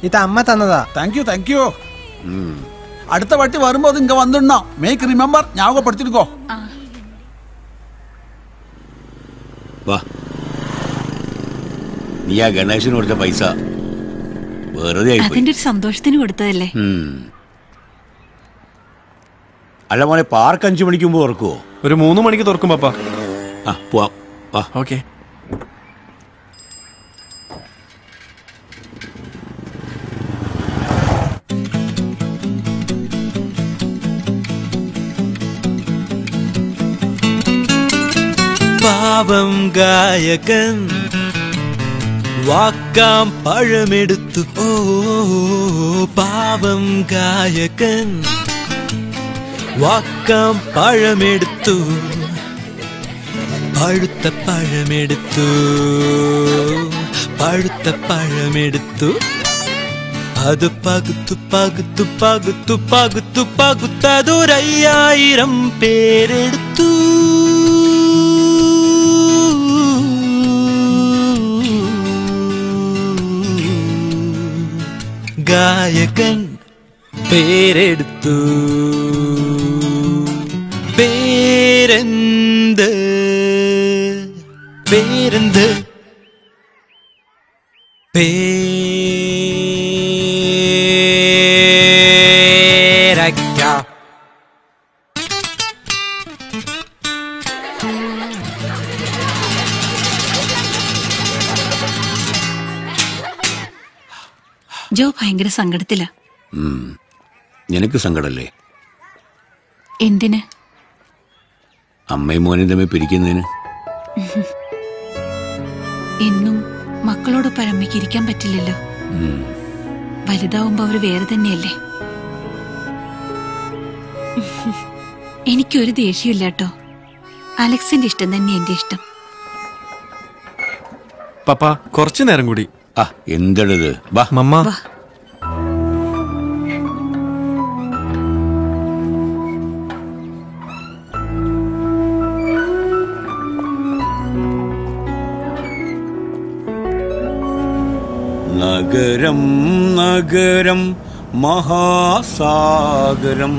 ഇത് അമ്മ തന്നതാ താങ്ക് യു താങ്ക് യു അടുത്ത വട്ടി വരുമ്പോ ഇങ്ങ വന്നിടണോ മേക്ക് റിമെമ്പർ ஞாபகப்படுத்திருக்கோ വാ നീ ആ ഗണേശന് കൊടുത്ത പൈസ വെറുതെ ആയിപ്പോയി അതിന്റെ ഒരു സന്തോഷത്തിന് കൊടുത്തതല്ലേ ഉം. അല്ല മോനെ പാർക്ക് അഞ്ചു മണിക്ക് മുമ്പ് തുറക്കുവോ ഒരു മൂന്ന് മണിക്ക് തുറക്കും പപ്പ ആ പോവാം വാ ഓക്കെ പാവം ഗായകൻ വാക്കാം പഴമെടുത്തു ഓ പാവം ഗായകൻ വാക്കാം പഴമെടുത്തു പഴുത്ത പഴമെടുത്തു പഴുത്ത പഴമെടുത്തു അത് പകുത്തു പകുത്തു പകുത്തു പകുത്തു പകുത്തതൊരയ്യായിരം പേരെടുത്തു ഗായകൻ പേരെടുത്തു പേരെന്ത് പേരെന്ത് പേരക്ക ജോ ഭയങ്കര സങ്കടത്തില ഉം. നിനക്ക് സങ്കടല്ലേ എന്തിന് അമ്മയും മോനും തമ്മിൽ പിരിക്കുന്നതിന് എന്നും മക്കളോടൊപ്പം അമ്മയ്ക്ക് ഇരിക്കാൻ പറ്റില്ലല്ലോ ഉം. വലുതാവുമ്പോ അവര് വേറെ തന്നെയല്ലേ എനിക്കൊരു ദേഷ്യമില്ല കേട്ടോ അലക്സിന്റെ ഇഷ്ടം തന്നെ എന്റെ ഇഷ്ടം പപ്പ കുറച്ചു നേരം കൂടി ആ എന്തടത് വാ മമ്മ നഗരം നഗരം മഹാസാഗരം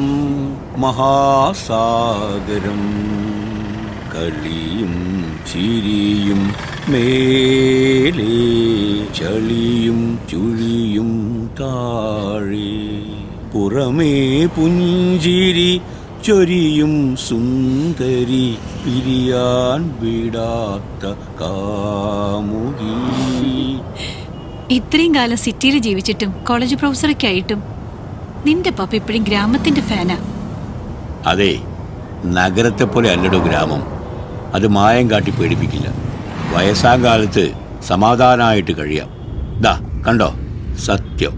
മഹാസാഗരം കളിയും ചിരിയും മേലേ ചളിയും ചുഴിയും താഴെ പുറമേ പുഞ്ചിരി ചൊരിയും സുന്ദരി പിരിയാൻ വിടാത്ത കാമുകി ഇത്രയും കാലം സിറ്റിയിൽ ജീവിച്ചിട്ടും കോളേജ് പ്രൊഫസറൊക്കെ ആയിട്ടും നിന്റെ പപ്പ ഇപ്പോഴും ഗ്രാമത്തിന്റെ ഫാനാ അതെ നഗരത്തെ പോലെ അല്ലടോ ഗ്രാമം അത് മായം കാട്ടി പേടിപ്പിക്കില്ല വയസ്സാം കാലത്ത് സമാധാനമായിട്ട് കഴിയാം ദാ കണ്ടോ സത്യം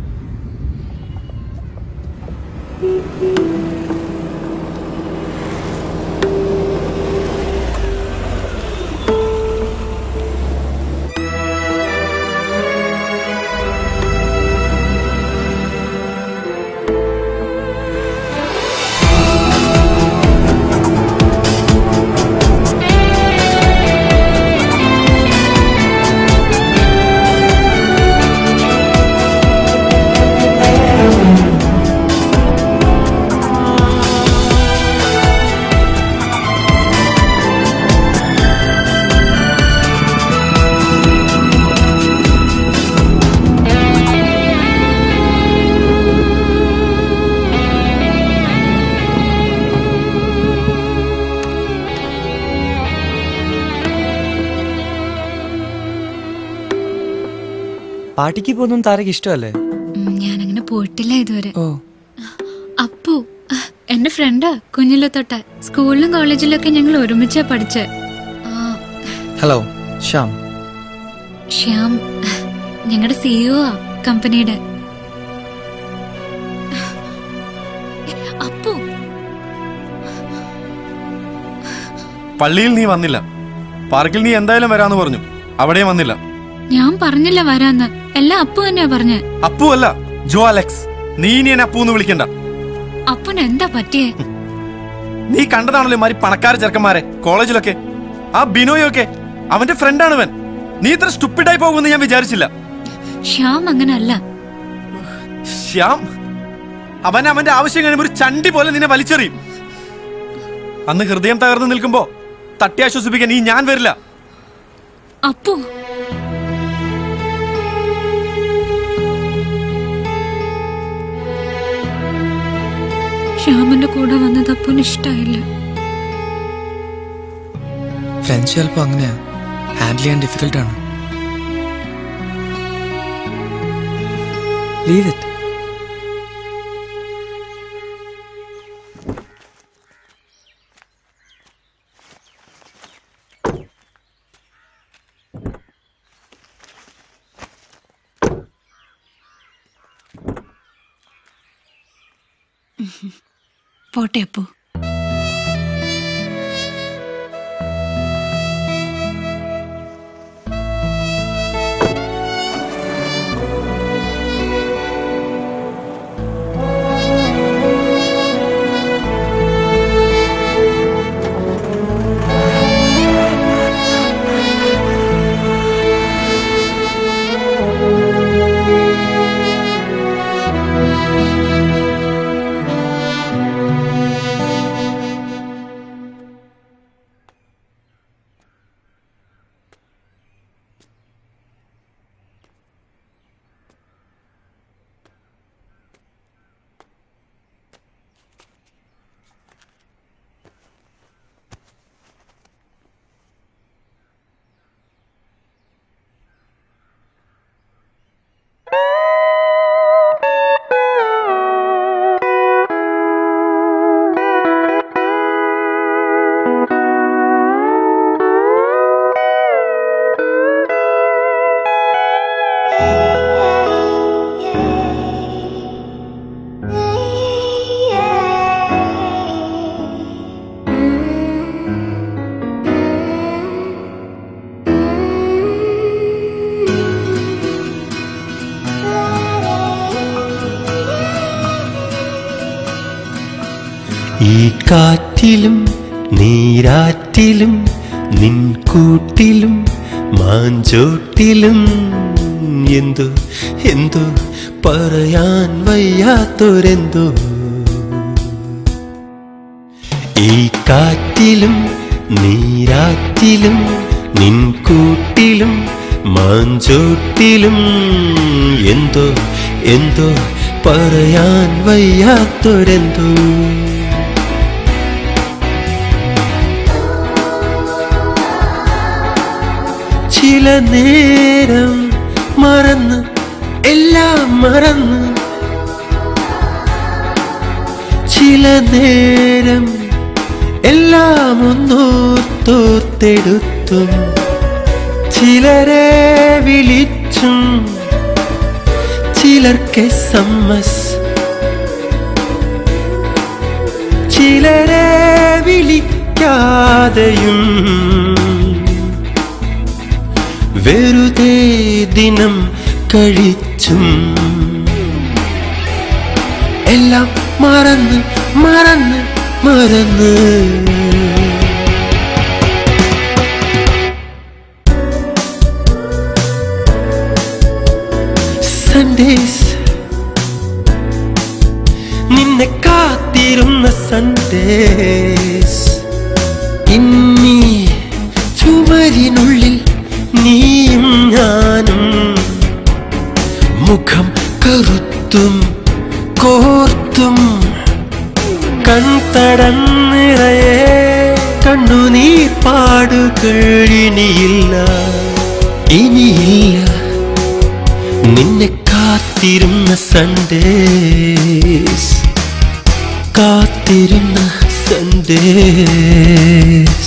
പാർട്ടിക്ക് പോകുന്നതും താരക്ക് ഇഷ്ടമല്ലേ ഞാനങ്ങനെ പോയിട്ടില്ല ഇതുവരെ ഓ അപ്പു അഹ്, എന്റെ ഫ്രണ്ടാ കുഞ്ഞിലെ തൊട്ട് സ്കൂളിലും കോളേജിലൊക്കെ ഞങ്ങൾ ഒരുമിച്ചാ പഠിച്ചേ ആ, ഹലോ ശ്യാം ശ്യാം ഞങ്ങളുടെ സിഇഒ ആ കമ്പനിയുടെ അപ്പു പള്ളിയിൽ നീ വന്നില്ല പാർക്കിൽ നീ എന്തായാലും വരാന്ന് പറഞ്ഞു അവിടെയും വന്നില്ല ഞാൻ പറഞ്ഞില്ല വരാന്ന് എല്ലാം അപ്പു തന്നെയാ പറഞ്ഞേ അപ്പു അല്ല ജോ അലക്സ് നീ ഇനി എന്നെ അപ്പു എന്ന് വിളിക്കണ്ട അപ്പുന് എന്താ പറ്റിയേ നീ കണ്ടതാണല്ലോ മാറി പണക്കാര ചെറുക്കന്മാരെ കോളേജിലൊക്കെ ആ ബിനോയൊക്കെ അവന്റെ ഫ്രണ്ടാണ് അവൻ നീ ഇത്ര സ്റ്റുപ്പിഡായി പോകുമെന്ന് ഞാൻ വിചാരിച്ചില്ല ശ്യാം അങ്ങനെ അല്ല ശ്യാം അവൻ അവന്റെ ആവശ്യം കഴിയുമ്പോൾ ഒരു ചണ്ടി പോലെ നിന്നെ വലിച്ചെറിയും അന്ന് ഹൃദയം തകർന്നു നിൽക്കുമ്പോ തട്ടി ആശ്വസിപ്പിക്കാൻ ഈ ഞാൻ വരില്ല അപ്പു ശ്യാമിന്റെ കൂടെ വന്നത് അപ്പുന് ഇഷ്ടായില്ല ഫ്രണ്ട്സ് ചിലപ്പോൾ അങ്ങനെയാ ഹാൻഡിൽ ചെയ്യാൻ ഡിഫിക്കൽട്ടാണ് ലീവ് ഇറ്റ് പോട്ടെ അപ്പു ഈ കാറ്റിലും നീരാറ്റിലും നിൻ കൂട്ടിലും മാഞ്ചോട്ടിലും എന്തോ എന്തോ പറയാൻ വയ്യാത്തൊരെന്തോ ഈ കാറ്റിലും നീരാറ്റിലും നിൻ കൂട്ടിലും മാഞ്ചോട്ടിലും എന്തോ എന്തോ പറയാൻ വയ്യാത്തൊരെന്തോ ചില നേരം മറന്ന് എല്ലാം മറന്ന് ചില നേരം എല്ലാം ഒന്നോർത്തോർത്തെടുത്തും ചിലരെ വിളിച്ചും ചിലർക്ക് സമ്മസ് ചിലരെ വിളിക്കാതെയും വെറുതെ ദിനം കഴിച്ചും എല്ലാം മറന്ന് മറന്ന് മറന്ന് സൺഡേസ് നിന്നെ കാത്തിരുന്ന സൺഡേസ് ഇന്നീ ചുമരിനുള്ളിൽ നീയും ഞാനും മുഖം കറുത്തും കോർത്തും കൺതടന്നിറയെ കണ്ണുനീർ പാടുകൾ ഇനിയില്ല ഇനിയില്ല നിന്നെ കാത്തിരുന്ന സൺഡേസ് കാത്തിരുന്ന സൺഡേസ്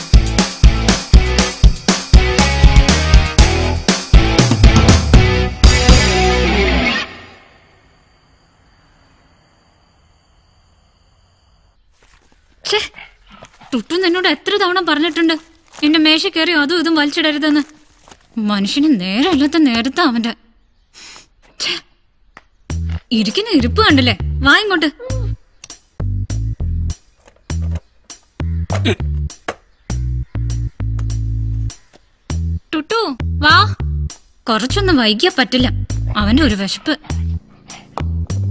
ഛേ, ടുട്ടു നിന്നോട് എത്ര തവണ പറഞ്ഞിട്ടുണ്ട് എന്റെ മേശ കയറി അതും ഇതും വലിച്ചിടരുതെന്ന് മനുഷ്യന് നേരമല്ലാത്ത നേരത്തെ അവന്റെ ഛേ, ഇരിക്കുന്ന ഇരിപ്പ് കണ്ടില്ലേ വാ ഇങ്ങോട്ട് ടുട്ടു വാ കുറച്ചൊന്നും വൈകിയാ പറ്റില്ല അവന്റെ ഒരു വിശപ്പ്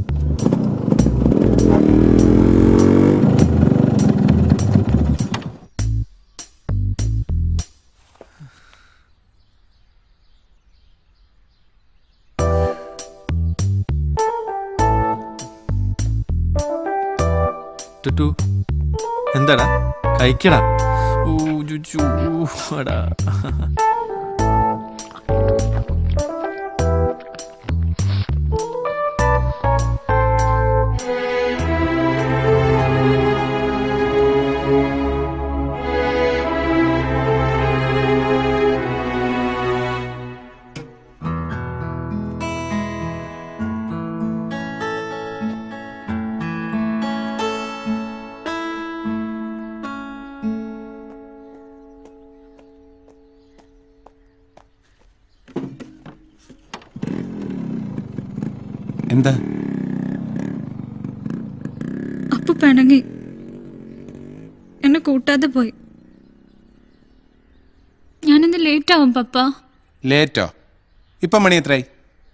ടുട്ടു എന്താടാ കഴിക്കടാ ഊ, ജുജു, ഊ, എടാ. എന്താ അപ്പു പിണങ്ങി എന്നെ കൂട്ടാതെ പോയി ഞാനിന്ന് ലേറ്റ് ആവും പപ്പ ലേറ്റോ ഇപ്പം മണി എത്രയായി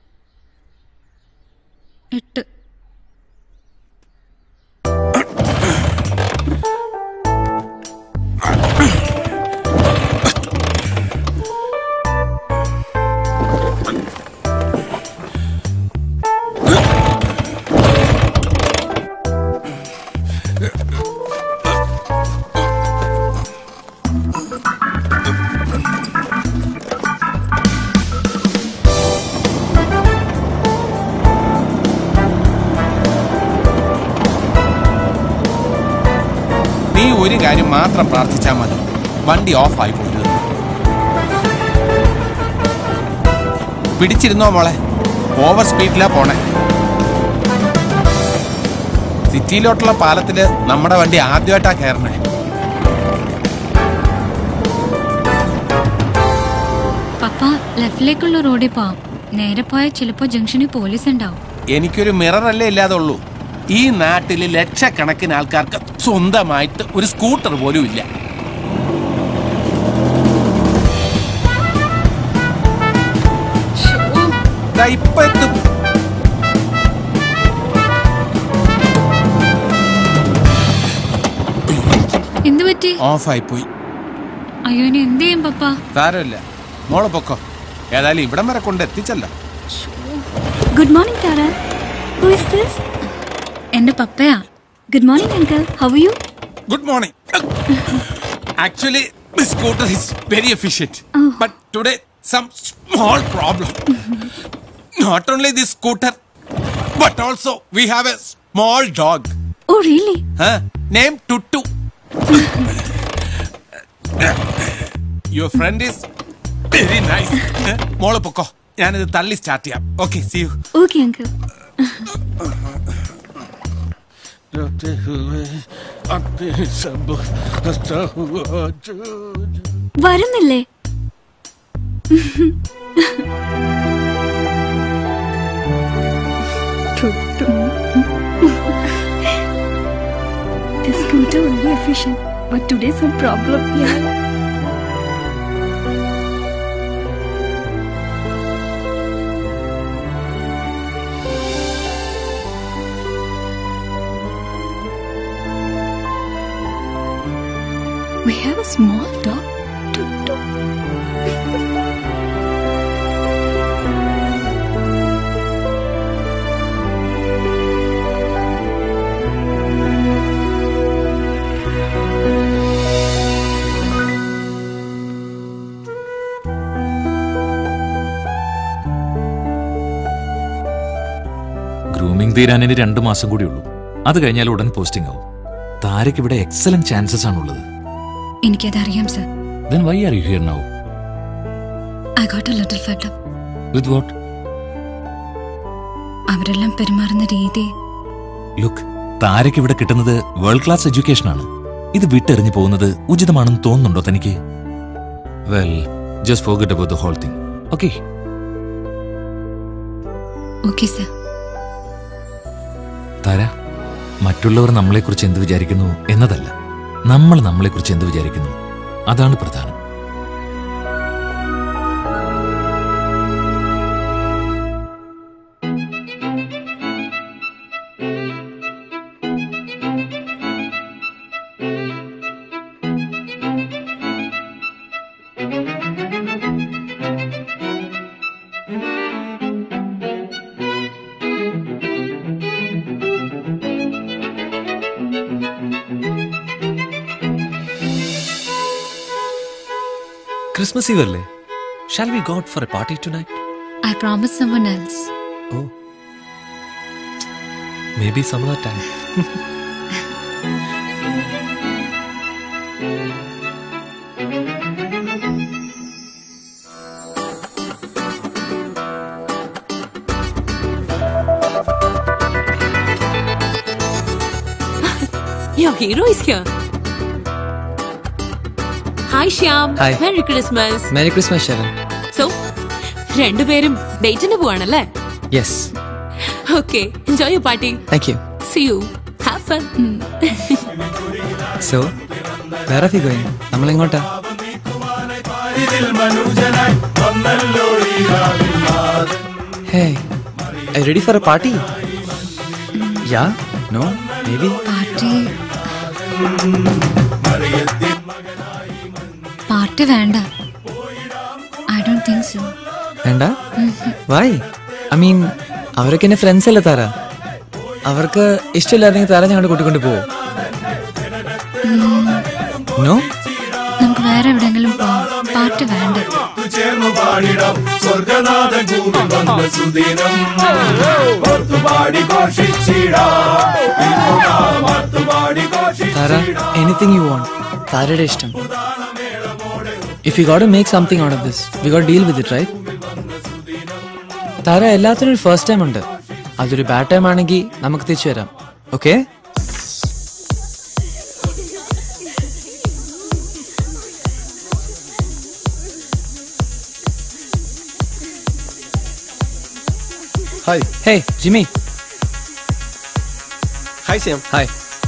എട്ട് നീ ഒരു കാര്യം മാത്രം പ്രാർത്ഥിച്ചാൽ മതി വണ്ടി ഓഫ് ആയി പോയത് പിടിച്ചിരുന്നോ മോളെ ഓവർ സ്പീഡിലാ പോണേ സിറ്റിയിലോട്ടുള്ള പാലത്തില് നമ്മുടെ വണ്ടി ആദ്യമായിട്ടാ കയറണേ പപ്പ ലെഫ്റ്റിലേക്കുള്ള റോഡിൽ പോവാം നേരെ പോയാൽ ചിലപ്പോ ജംഗ്ഷനിൽ പോലീസ് ഉണ്ടാവും എനിക്കൊരു മിററല്ലേ ഇല്ലാതെ ഉള്ളൂ ഈ നാട്ടിൽ ലക്ഷക്കണക്കിന് ആൾക്കാർക്ക് സ്വന്തമായിട്ട് ഒരു സ്കൂട്ടർ പോലും ഇല്ല ദാ ഇപ്പൊ എത്തും എന്തു പറ്റി ഓഫായി പോയി അയ്യോ ഇനി എന്ത് ചെയ്യും പപ്പ സാരമില്ല മോളെ പൊക്കോ ഏതായാലും ഇവിടം വരെ കൊണ്ട് എത്തിച്ചല്ലോ Good morning, Tara. Who is this? എന്റെ പപ്പയാ Good morning, Uncle. How are you? Good morning actually the scooter is very efficient but today some small problem not only this scooter but also we have a small dog Oh, really? huh? named tutu your friend is very nice മോള് പൊക്കോ ഞാനിത് തള്ളി start ചെയ്യാം okay see you Okay, Uncle. रोते हुए आते हैं सब हंसता हुआ जो വരുന്നില്ലേ The scooter will be efficient, but today's some problem. Yeah. We have a small dog. Grooming തീരാൻ ഇനി രണ്ടു മാസം കൂടി ഉള്ളൂ അത് കഴിഞ്ഞാൽ ഉടൻ പോസ്റ്റിംഗ് ആവും താരയ്ക്ക് ഇവിടെ എക്സലന്റ് ചാൻസസ് ആണുള്ളത് എനിക്കതറിയാം sir then why are you here now I got a little fed up with what അവരെല്ലാം പെരുമാറുന്ന രീതി ലുക്ക് താരയ്ക്ക് ഇവിടെ കിട്ടുന്നത് വേൾഡ് ക്ലാസ് എഡ്യൂക്കേഷൻ ആണ് ഇത് വിട്ടെറിഞ്ഞു പോകുന്നത് ഉചിതമാണെന്ന് തോന്നുന്നുണ്ടോ തനിക്ക് well just forget about the whole thing okay okay sir Tara മറ്റുള്ളവർ നമ്മളെക്കുറിച്ച് എന്ത് വിചാരിക്കുന്നു എന്നതല്ല നമ്മൾ നമ്മളെക്കുറിച്ച് എന്ത് വിചാരിക്കുന്നു അതാണ് പ്രധാനം ക്രിസ്മസ് ഈവ് അല്ലേ shall we go for a party tonight I promise someone else. Maybe some other time Your hero is here. Hi Shyam. Hi. Merry Christmas. Merry Christmas, Sharon. So, രണ്ടുപേരും ഡേറ്റിന് പോവാണല്ലേ Yes. Okay enjoy you party Thank you. See you have fun So, where are we going? നമ്മൾ എങ്ങോട്ടാ Hey, are you ready for a party? Yeah? No? Maybe? Party party വേണ്ട I don't think so വേണ്ട why I mean അവരൊക്കെ എന്നെ friends അല്ലേ താര അവർക്ക് ഇഷ്ടമില്ലായിരുന്നെങ്കിൽ താര ഞങ്ങളുടെ കൂട്ടിക്കൊണ്ട് പോവോ നോ നമുക്ക് വേറെ എവിടെയെങ്കിലും പോവാം പാർട്ടി വേണ്ട ചേർന്നു പാടിടാം സ്വർഗനാഥൻ ഭൂമി വന്ന സുദിനം ഒത്തുപാടി ഘോഷിച്ചിടാം ഇന്നുനാം ഒത്തുപാടി താര എനിത്തിങ് യു വോണ്ട് താരയുടെ ഇഷ്ടം if you got make something out of this we got deal with it right Tara എല്ലാത്തിനും ഒരു ഫസ്റ്റ് ടൈം ഉണ്ട് അതൊരു ബാഡ് ടൈം ആണെങ്കിൽ നമുക്ക് തിരിച്ചു വരാം okay hi hey Jimmy hi Shyam hi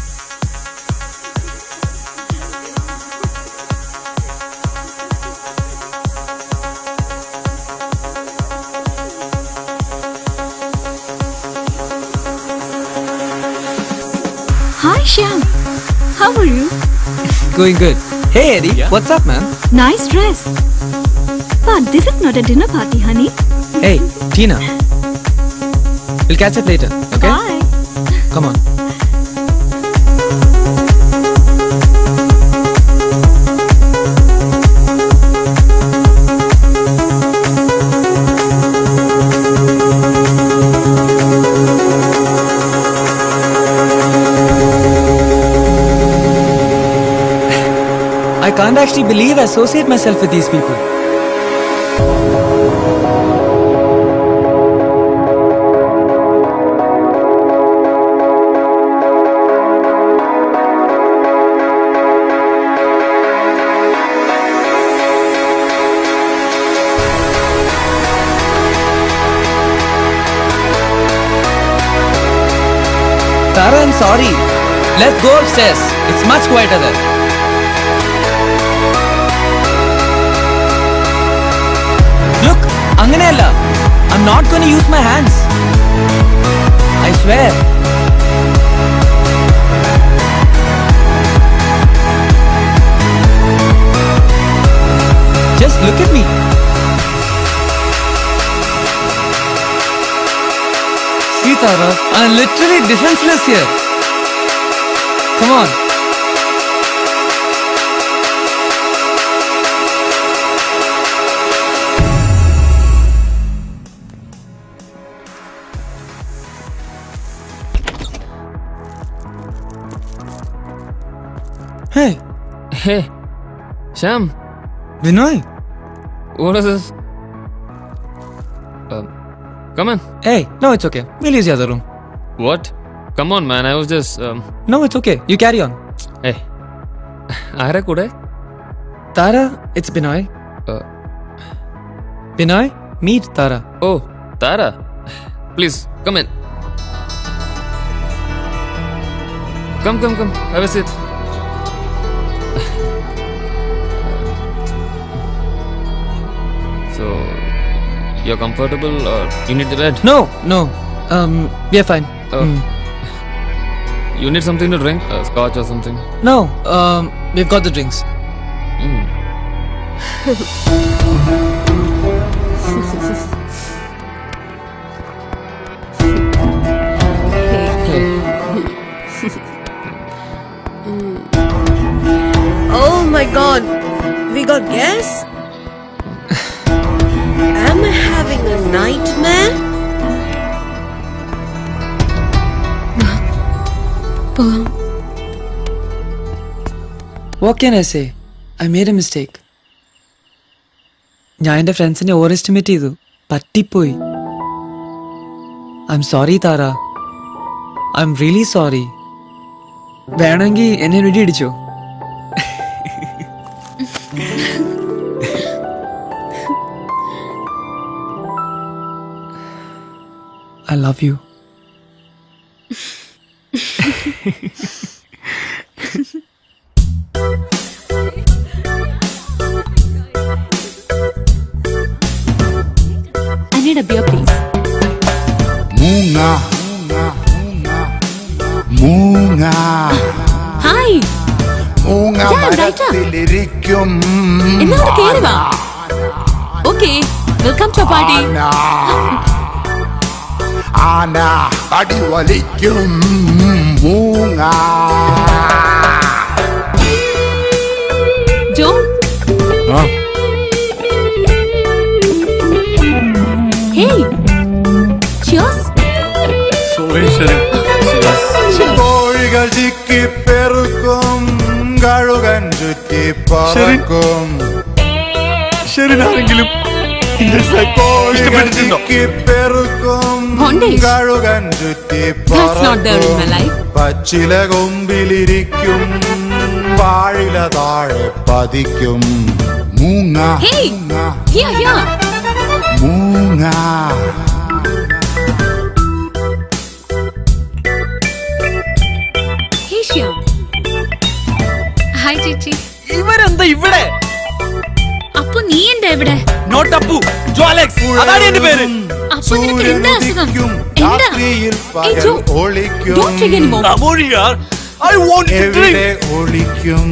Hi, Shyam. How are you? Going good. Hey Eddie, what's up man? Nice dress. But this is not a dinner party, honey. Hey, Tina. We'll catch up later, okay? Bye. Come on. I can't actually believe I associate myself with these people. Tara, I'm sorry. Let's go upstairs. It's much quieter there. Look, അങ്ങനെയല്ല I'm not going to use my hands. I swear. Just look at me. See, Tara, I'm literally defenseless here. Come on. Hey. Hey. Sham. Vinoy. What is this? Um, come on. Hey, no, it's okay. We'll use the other room. What? Come on, man. I was just. Um, No, it's okay. You carry on. hey. ആരാ കൂടെ Tara, it's Binoy. Uh, Binoy, meet Tara. Oh, Tara. Please, come in. Come, come, come. Have a seat. so, you're comfortable or you need the bed? No, no. Um, we're fine. Oh. Mm. You need something to drink? Uh, scotch or something? No, um, we've got the drinks. Mm. Oh my god. We got guests? nightmare? പോവാം What can I say? I made a mistake. ഞാൻ എൻ്റെ ഫ്രണ്ട്സിനെ over overestimate ചെയ്തു പറ്റിപ്പോയി I'm sorry Tara I'm really sorry വേണമെങ്കിൽ എന്നെ വെടി അടിച്ചോ I love you I need a beer, please. മൂങ്ങ മൂങ്ങ ഹായ് മൂങ്ങ Yeah, right up. മരത്തിലിരിക്കും എന്നോട് കേറി വാ ഓക്കെ വെൽക്കം ടു പാർട്ടി ആന തടി വലിക്കും മൂങ്ങ ജോ ഹേയ് ചിയേഴ്സ് കോഴികൾ ചിക്കി പെറുക്കും കഴുകൻ ചുറ്റി പറക്കും ശരിയാണെങ്കിലും കോഴികൾ ചിക്കി പെറുക്കും Bondage. കഴുകൻ ചുറ്റി That's not there in my life. പച്ചില കൊമ്പിലിരിക്കും വാഴില താഴെ പതിക്കും മൂങ്ങ ഹേയ് ഹിയർ ഹിയർ മൂങ്ങ ഹേ ശ്യാം ഹായ് ചേച്ചി ഇവരെന്താ ഇവിടെ അപ്പൊ നീ എന്താ ഇവിടെ നോട്ട് അപ്പു ജോലക്സ് അതാണ് എന്റെ പേര് അപ്പൊ നിനക്ക് എന്താ അസുഖം എന്താ പകൽ ജോ, ഒളിക്കും don't drink anymore. Come on here. I want to drink. എവിടെ ഒളിക്കും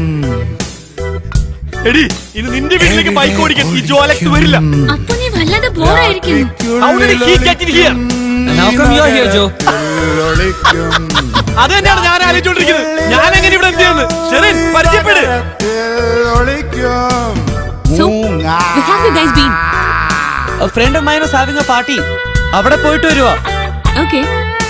എടി ഇനി നിന്റെ വീട്ടിലേക്ക് ബൈക്ക് ഓടിക്കാൻ ഈ ജോലക്സ് വരില്ല അപ്പൊ നീ വല്ലാതെ ബോറായിരിക്കുന്നു How did he get in here? And how come you're here, Joe? അത് തന്നെയാണ് ഞാൻ ആലോചിച്ചോണ്ടിരിക്കുന്നത് ഞാൻ എങ്ങനെ ഇവിടെ എന്ത് Sherin പരിചയപ്പെട് ഒളിക്കും So, where have you guys been? A friend of mine was having a party. അവിടെ പോയിട്ട് വരുവാ Okay.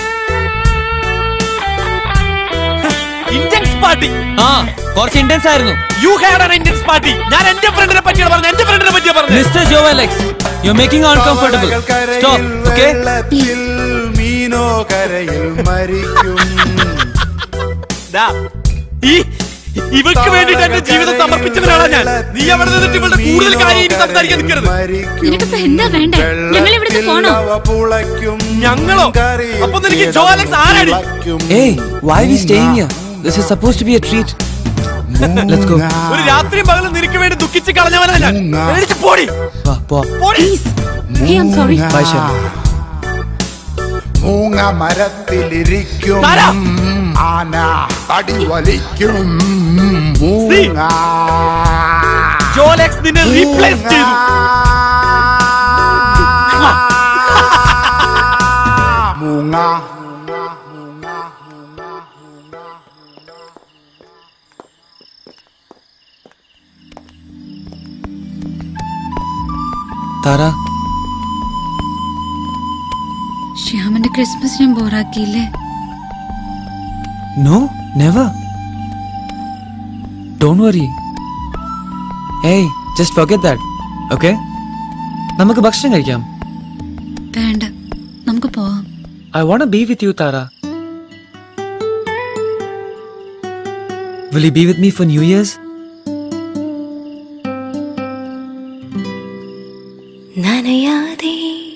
ഇന്ത്യൻസ് പാർട്ടി ആ കുറച്ച് ഇന്റൻസ് ആയിരുന്നു you had an Indians party ഞാൻ എന്റെ ഫ്രണ്ടിനെ പറ്റിയാണ് പറഞ്ഞത് എന്റെ ഫ്രണ്ടിനെ പറ്റിയാ പറഞ്ഞത് mister Joe Alex you making uncomfortable stop okay മീനോ കരയിൽ മരിക്കും ദാ, ഈ ഇവൾക്ക് വേണ്ടിട്ട് എന്റെ ജീവിതം സമർപ്പിച്ചവനാണ് ഞാൻ നീ അവിടെ നിന്നിട്ട് ഇവളുടെ കൂടുതൽ കാര്യം ഇനി സംസാരിക്കാൻ നിൽക്കരുത് നിനക്കിപ്പോ എന്താ വേണ്ടേ ഞങ്ങൾ ഇവിടുത്തെ പോണോ ഞങ്ങളോ അപ്പൊ നിനക്ക് ജോ അലക്സ് ആരാടി Hey, why are we staying here? This is supposed to be a treat. Let's go. ഒരു രാത്രിയും പകലും നിനക്ക് വേണ്ടി ദുഃഖിച്ച് കളഞ്ഞവനാ ഞാൻ എഴുതിച്ച് പോടി വാ, പോവാം. പോടി Hey, I'm sorry. Bye, Sherry. മൂങ്ങ മരത്തിലിരിക്കും താര. ആന തടി വലിക്കും മൂങ്ങ ജോലക്സ് നിന്നെ റീപ്ലേസ് ചെയ്തു മൂങ്ങ താര ശ്യാമന്റെ ക്രിസ്മസിനും ബോറാക്കിയില്ലേ No, never. Don't worry. Hey, just forget that. Okay? നമുക്ക് ഭക്ഷണം കഴിക്കാം വേണ്ട നമുക്ക് പോവാം I want to be with you, Tara. Will you be with me for New Year's? നനയാതെ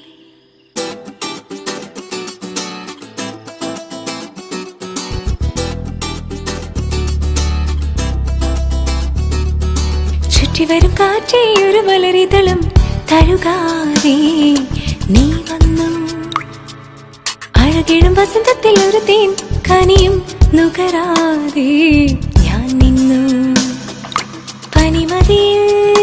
ചുറ്റിവരും കാറ്റേ ഒരു മലരിതളും തഴുകാതെ നീ വന്നു അഴകിടും വസന്തത്തിൽ ഒരു തേൻ കനിയും നുകരാതെ ഞാൻ നിന്നു പനിമതിയിൽ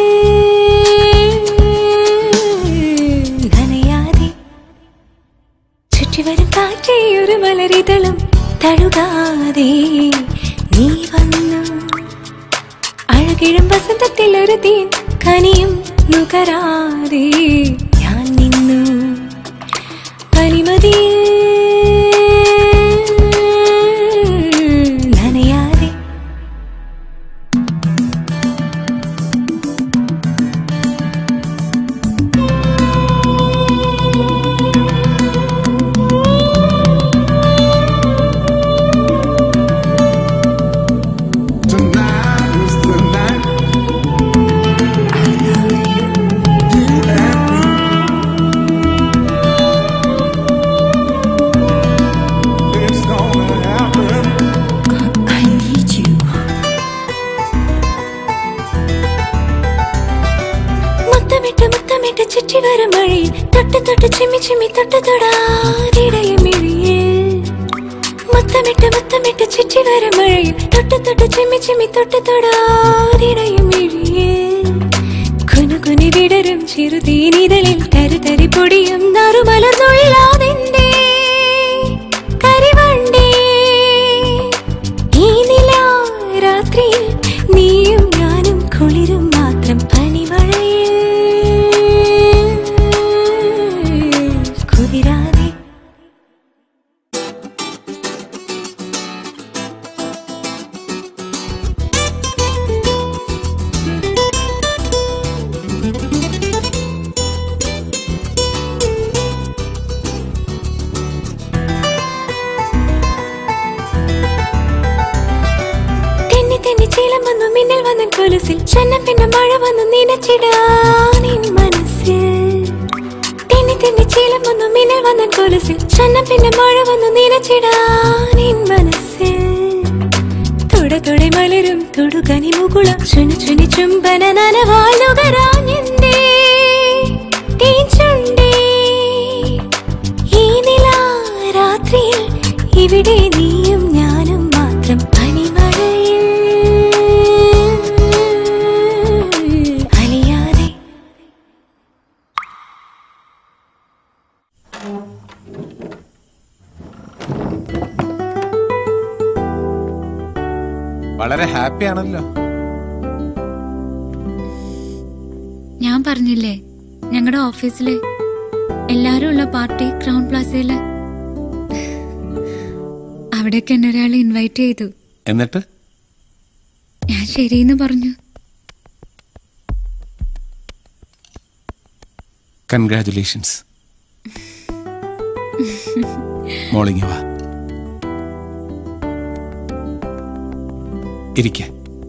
നനയാതെ ചുറ്റിവരും കാറ്റേ ഒരു മലരിതളും തഴുകാതെ നീ വന്നു അഴകിഴും വസന്തത്തിൽ ഒരു തീൻ കനിയും നുകരാതെ ഞാൻ നിന്നു തൊട്ടു തൊടാനിടയും മിഴിയിൽ മുത്തമിട്ട് മുത്തമിട്ട് ചുറ്റി വരും മഴയിൽ തൊട്ടു തൊട്ട് ചിമ്മി ചിമ്മി തൊട്ടു തൊടാനിടയും മിഴിയിൽ കുനു കുനി വിടരും ചെറുതീനിതളിൽ തരുതരി പൊടിയും നറുമലർന്നൊഴിലാതിന്റെ കരിവണ്ടേ ഈ നിലാ രാത്രിയിൽ നീയും ഞാനും കുളിരും മാത്രം പനിമഴയിൽ കുതിരാതെ തെന്നി തെന്നി ചീലം വന്നു മിന്നൽ വന്നു കൊലുസിൽ ചെന്ന പിന്നെ മഴ വന്നു നിനച്ചിടാൻ മനസ്സിൽ തെന്നി തെന്നി ചീലം വന്നു മിന്നൽ വന്നു കൊലുസിൽ ചെന്ന പിന്നെ മഴ വന്നു നിനച്ചിടാൻ മനസ്സിൽ തുട തുട മലരും തൊടുകനി മുകുളം ചുനി ചുനി ചുംബന നനവാലുകരാഞ്ഞെന്തേ തേച്ചുണ്ടേ ഈ നിലാ രാത്രിയിൽ ഇവിടെ നീയും ഞാനും മാത്രം പനിമഴയിൽ അലിയാതെ വളരെ ഹാപ്പി ആണല്ലോ ഞാൻ പറഞ്ഞില്ലേ ഞങ്ങളുടെ ഓഫീസില് എല്ലാരും ഉള്ള പാർട്ടി ക്രൗൺ പ്ലാസയില് അവിടേക്ക് എന്നെ ഒരാൾ ഇൻവൈറ്റ് ചെയ്തു എന്നിട്ട് ഞാൻ ശരിയെന്ന് പറഞ്ഞു കൺഗ്രാറ്റുലേഷൻസ് മോളിങ് വാ ഇരിക്കെ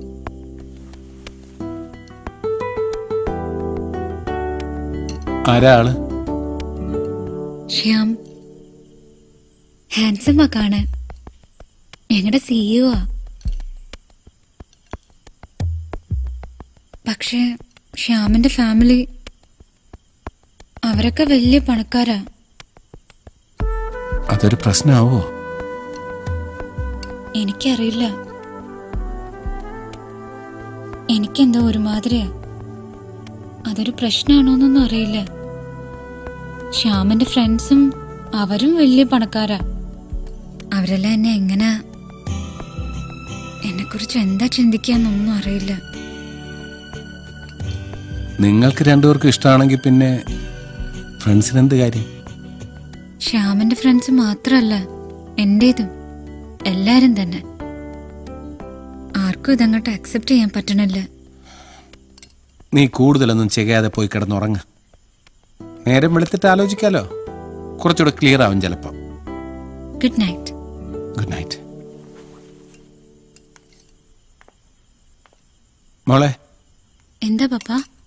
ആരാ ആള് ശ്യാം ഹാൻസം ആ കാണാൻ ഞങ്ങളുടെ സിഇഒ ആ പക്ഷേ ശ്യാമിന്റെ ഫാമിലി അവരൊക്കെ വലിയ പണക്കാരാ അതൊരു പ്രശ്നമാവോ എനിക്കറിയില്ല എനിക്കെന്തോ ഒരുമാതിരിയാ അതൊരു പ്രശ്നമാണോന്നൊന്നും അറിയില്ല ശ്യാമിന്റെ ഫ്രണ്ട്സും അവരും വലിയ പണക്കാരാ അവരെല്ലാം എന്നെ എങ്ങനെ എന്നെ കുറിച്ച് എന്താ ചിന്തിക്കാന്നൊന്നും അറിയില്ല നിങ്ങൾക്ക് രണ്ടുപേർക്കും ഇഷ്ടമാണെങ്കിൽ പിന്നെ ഫ്രണ്ട്സിന് എന്ത് കാര്യം ശ്യാമിന്റെ ഫ്രണ്ട്സ് മാത്രല്ല എന്റേതും എല്ലാരും തന്നെ ആർക്കും ഇതങ്ങോട്ട് അക്സെപ്റ്റ് ചെയ്യാൻ പറ്റണില്ല നീ കൂടുതലൊന്നും ചെയ്യാതെ പോയി കിടന്നുറങ്ങ നേരം വെളുത്തിട്ട് ആലോചിക്കാലോ കുറച്ചുകൂടെ ക്ലിയർ ആവും ചിലപ്പോ ഗുഡ് നൈറ്റ് ഗുഡ് നൈറ്റ് മോളെ എന്താ പപ്പ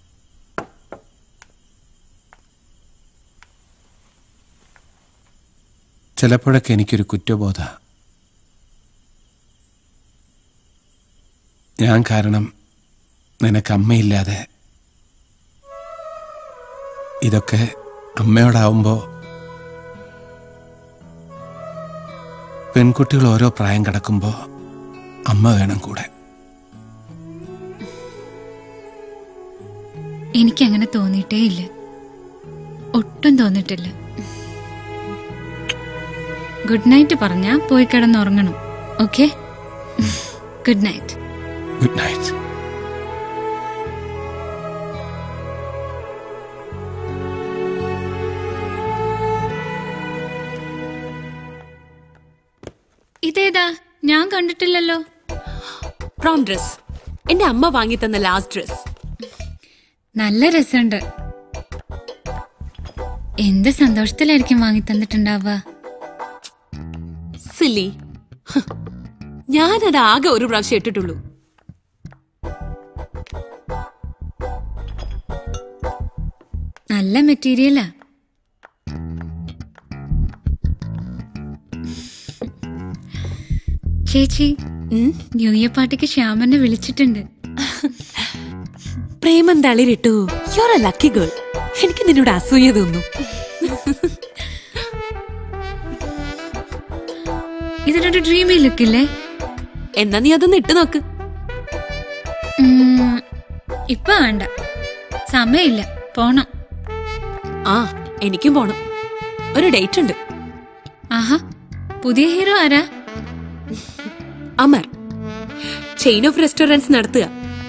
ചിലപ്പോഴൊക്കെ എനിക്കൊരു കുറ്റബോധ ഞാൻ കാരണം നിനക്ക് അമ്മയില്ലാതെ ഇതൊക്കെ അമ്മയോടാവുമ്പോ പെൺകുട്ടികൾ ഓരോ പ്രായം കിടക്കുമ്പോ അമ്മ വേണം കൂടെ എനിക്കങ്ങനെ തോന്നിയിട്ടേ ഇല്ല ഒട്ടും തോന്നിയിട്ടില്ല ഗുഡ് നൈറ്റ് പറഞ്ഞാ പോയി കിടന്നുറങ്ങണം okay good night good night ഇതേതാ ഞാൻ കണ്ടിട്ടില്ലല്ലോ പ്രോം ഡ്രസ് എന്റെ അമ്മ വാങ്ങി തന്ന ലാസ്റ്റ് ഡ്രസ് നല്ല രസമുണ്ട് എന്ത് സന്തോഷത്തിലായിരിക്കും വാങ്ങി തന്നിട്ടുണ്ടാവുക സില്ലി ഞാനത് ആകെ ഒരു പ്രാവശ്യം ഇട്ടിട്ടുള്ളൂ നല്ല മെറ്റീരിയലാ ചേച്ചി ന്യൂ ഇയർ പാർട്ടിക്ക് ശ്യാമനെ വിളിച്ചിട്ടുണ്ട് പ്രേമം തളിരിട്ടു യുവർ എ ലക്കി ഗേൾ എനിക്ക് നിന്നോട് അസൂയ തോന്നുന്നു ഇതിനൊരു ഡ്രീമി ലുക്ക് ഇല്ലേ എന്നാ നീ അതൊന്ന് ഇട്ട് നോക്ക് ഉം, ഇപ്പൊ വേണ്ട സമയമില്ല പോണം ആ എനിക്കും പോണം ഒരു ഡേറ്റ് ഉണ്ട് ആഹാ പുതിയ ഹീറോ ആരാ അമർ ചെയിൻ ഓഫ് റെസ്റ്റോറൻറ്റ്സ് നടത്തുക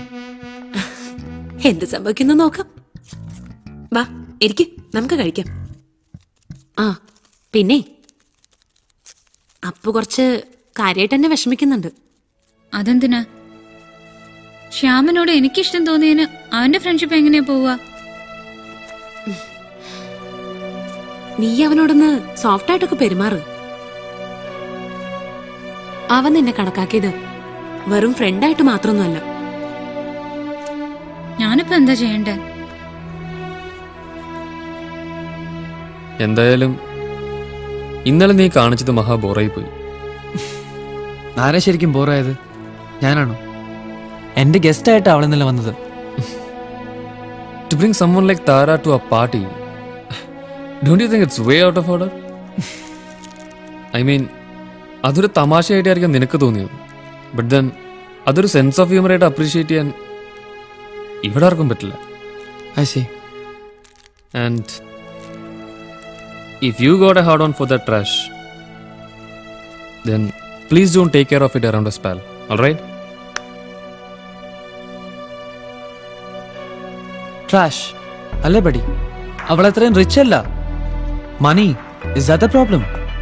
എന്ത് സംഭവിക്കുന്നു നോക്കാം വാ ഇരിക്ക് നമുക്ക് കഴിക്കാം ആ പിന്നെ അപ്പു കുറച്ച് കാര്യമായിട്ട് തന്നെ വിഷമിക്കുന്നുണ്ട് അതെന്തിനാ ശ്യാമനോട് എനിക്കിഷ്ടം തോന്നിയതിന് അവന്റെ ഫ്രണ്ട്ഷിപ്പ് എങ്ങനെയാ പോവുക നീ അവനോടൊന്ന് സോഫ്റ്റ് ആയിട്ടൊക്കെ പെരുമാറ് അവൻ നിന്നെ കണക്കാക്കിയത് വെറും ഫ്രണ്ടായിട്ട് മാത്രമൊന്നുമല്ല ഞാനിപ്പോ എന്താ ചെയ്യണ്ടേ എന്തായാലും ഇന്നലെ നീ കാണിച്ചത് മഹാ ബോറായി പോയി ആരാ ശരിക്കും ബോറായത് ഞാനാണോ എന്റെ ഗസ്റ്റ് ആയിട്ട് അവളെ നില വന്നത് to bring someone like Tara to a party don't you think it's way out of order I mean അതൊരു തമാശയായിട്ടായിരിക്കും നിനക്ക് തോന്നിയത് ബട്ട് ദെൻ അതൊരു സെൻസ് ഓഫ് ഹ്യൂമർ ആയിട്ട് അപ്രീഷിയേറ്റ് ചെയ്യാൻ ഇവിടെ ആർക്കും പറ്റില്ല I see and if you got a hard on for the trash then please don't take care of it around a spell all right trash അല്ലേ buddy അവൾ അത്രയും rich അല്ല money is that the problem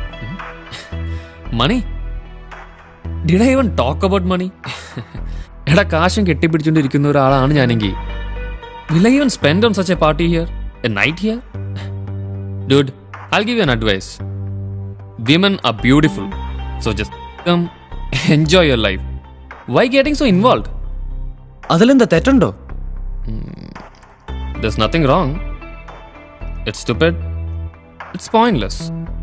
money did I even talk about money എടാ കാശും കെട്ടിപ്പിടിച്ചുകൊണ്ടിരിക്കുന്ന ഒരാളാണ് ഞാനെങ്കിൽ will I even spend on such a party here a night here dude I give you an advice women are beautiful so just come enjoy your life why getting so involve അതിലെന്താ തെറ്റുണ്ടോ There's nothing wrong. It's stupid. It's pointless.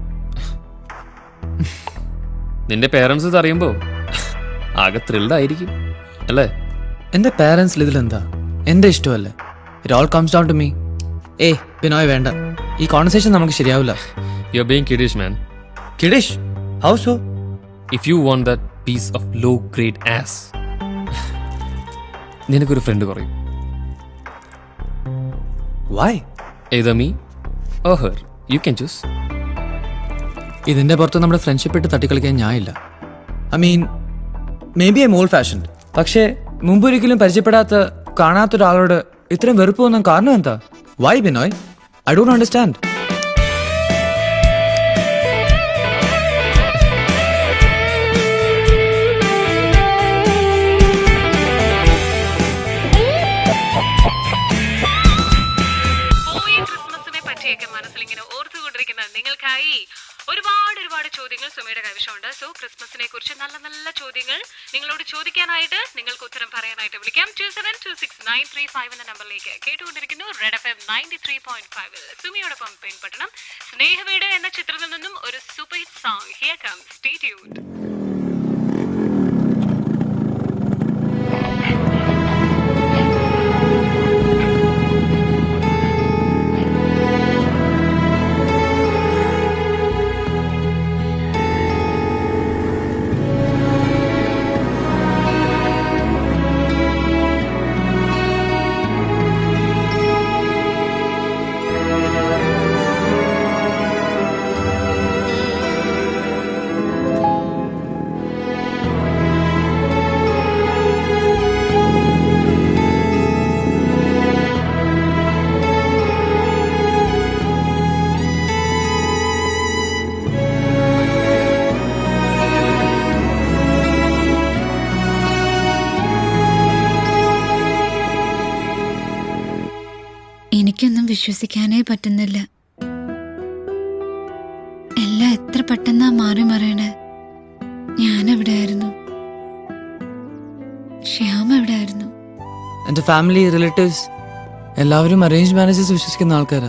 നിന്റെ parents ഇത് അറിയുമ്പോ ആകെ thrilled ആയിരിക്കും അല്ലേ എന്റെ പാരന്റ്സിൽ ഇതിലെന്താ എന്റെ ഇഷ്ടമല്ലേ it all comes down to me ഏ ബിനോയ് വേണ്ട ഈ കോൺവെർസേഷൻ നമുക്ക് ശരിയാവില്ല you are being kiddish man kiddish how so if you want that piece of low grade ass നിനക്കൊരു ഫ്രണ്ട് പറയും why either me or her. You can choose. ഇതിന്റെ പുറത്ത് നമ്മുടെ ഫ്രണ്ട്ഷിപ്പ് ഇട്ട് തട്ടിക്കളിക്കാൻ ഞാനില്ല I mean maybe I'm മോൾ fashion പക്ഷേ മുമ്പ് ഒരിക്കലും പരിചയപ്പെടാത്ത കാണാത്ത ഒരാളോട് ഇത്രയും വെറുപ്പ് തോന്നാൻ കാരണം എന്താ why Binoy I don't understand ക്രിസ്മസിനെ പറ്റിയൊക്കെ മനസ്സിൽ ഇങ്ങനെ ഓർത്തുകൊണ്ടിരിക്കുന്ന നിങ്ങൾക്കായി ഒരുപാട് ഒരുപാട് ചോദ്യങ്ങൾ സുമയുടെ കൈവശമുണ്ട് സോ ക്രിസ്മസിനെ കുറിച്ച് നല്ല നല്ല ചോദ്യങ്ങൾ നിങ്ങളോട് ചോദിക്കാനായിട്ട് നിങ്ങൾക്ക് ഉത്തരം പറയാനായിട്ട് വിളിക്കാം two seven two six nine three five എന്ന നമ്പറിലേക്ക് കേട്ടുകൊണ്ടിരിക്കുന്നു red F M ninety three point ഫൈവിൽ സുമിയോടൊപ്പം പെൺപട്ടണം സ്നേഹവീട് എന്ന ചിത്രത്തിൽ നിന്നും ഒരു super hit song here come stay tuned എനിക്കൊന്നും വിശ്വസിക്കാനേ പറ്റുന്നില്ല എല്ലാം എത്ര പെട്ടെന്നാ മാറി മറിയണേ ഞാൻ എവിടെയായിരുന്നു ശ്യാം എവിടെയായിരുന്നു എന്റെ ഫാമിലി റിലേറ്റീവ്സ് എല്ലാവരും അറേഞ്ച് മാരേജസ് വിശ്വസിക്കുന്ന ആൾക്കാരാ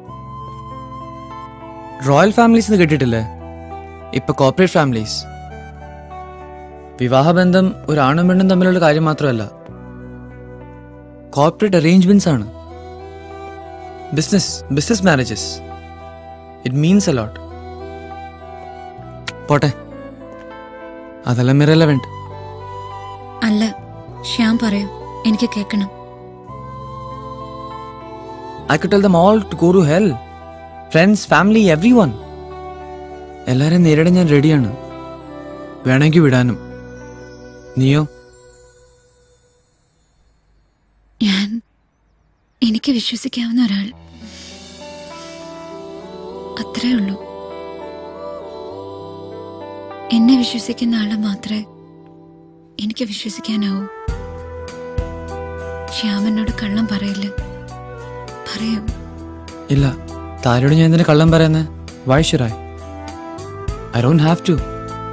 റോയൽ ഫാമിലീസ് എന്ന് കേട്ടിട്ടില്ലേ ഇപ്പൊ കോർപ്പറേറ്റ് ഫാമിലീസ് വിവാഹബന്ധം ഒരു ആണും പെണ്ണും തമ്മിലുള്ള കാര്യം മാത്രമല്ല കോർപ്പറേറ്റ് അറേഞ്ച്മെന്റ്സ് ആണ് business business marriages it means a lot പോട്ടെ അതെല്ലാം ഇറലവെന്റ് അല്ല ശ്യാം പറയൂ എനിക്ക് കേൾക്കണം I could tell them all to go to hell. Friends family everyone എല്ലാവരെയും നേരിടാൻ ഞാൻ റെഡിയാണ് വേണമെങ്കിൽ വിടാനും നീയോ ഞാൻ എനിക്ക് വിശ്വസിക്കാവുന്ന ഒരാൾ അത്രേ ഉള്ളൂ എന്നെ വിശ്വസിക്കുന്ന ആളെ മാത്രമേ എനിക്ക് വിശ്വസിക്കാനാവൂ ശ്യാമനോട് കള്ളം പറയില്ല പറയൂ ഇല്ല താരോട് ഞാൻ എന്തിനാ കള്ളം പറയുന്നത് വൈ ഷുറായി ഐ ഡോണ്ട് ഹാവ് ടു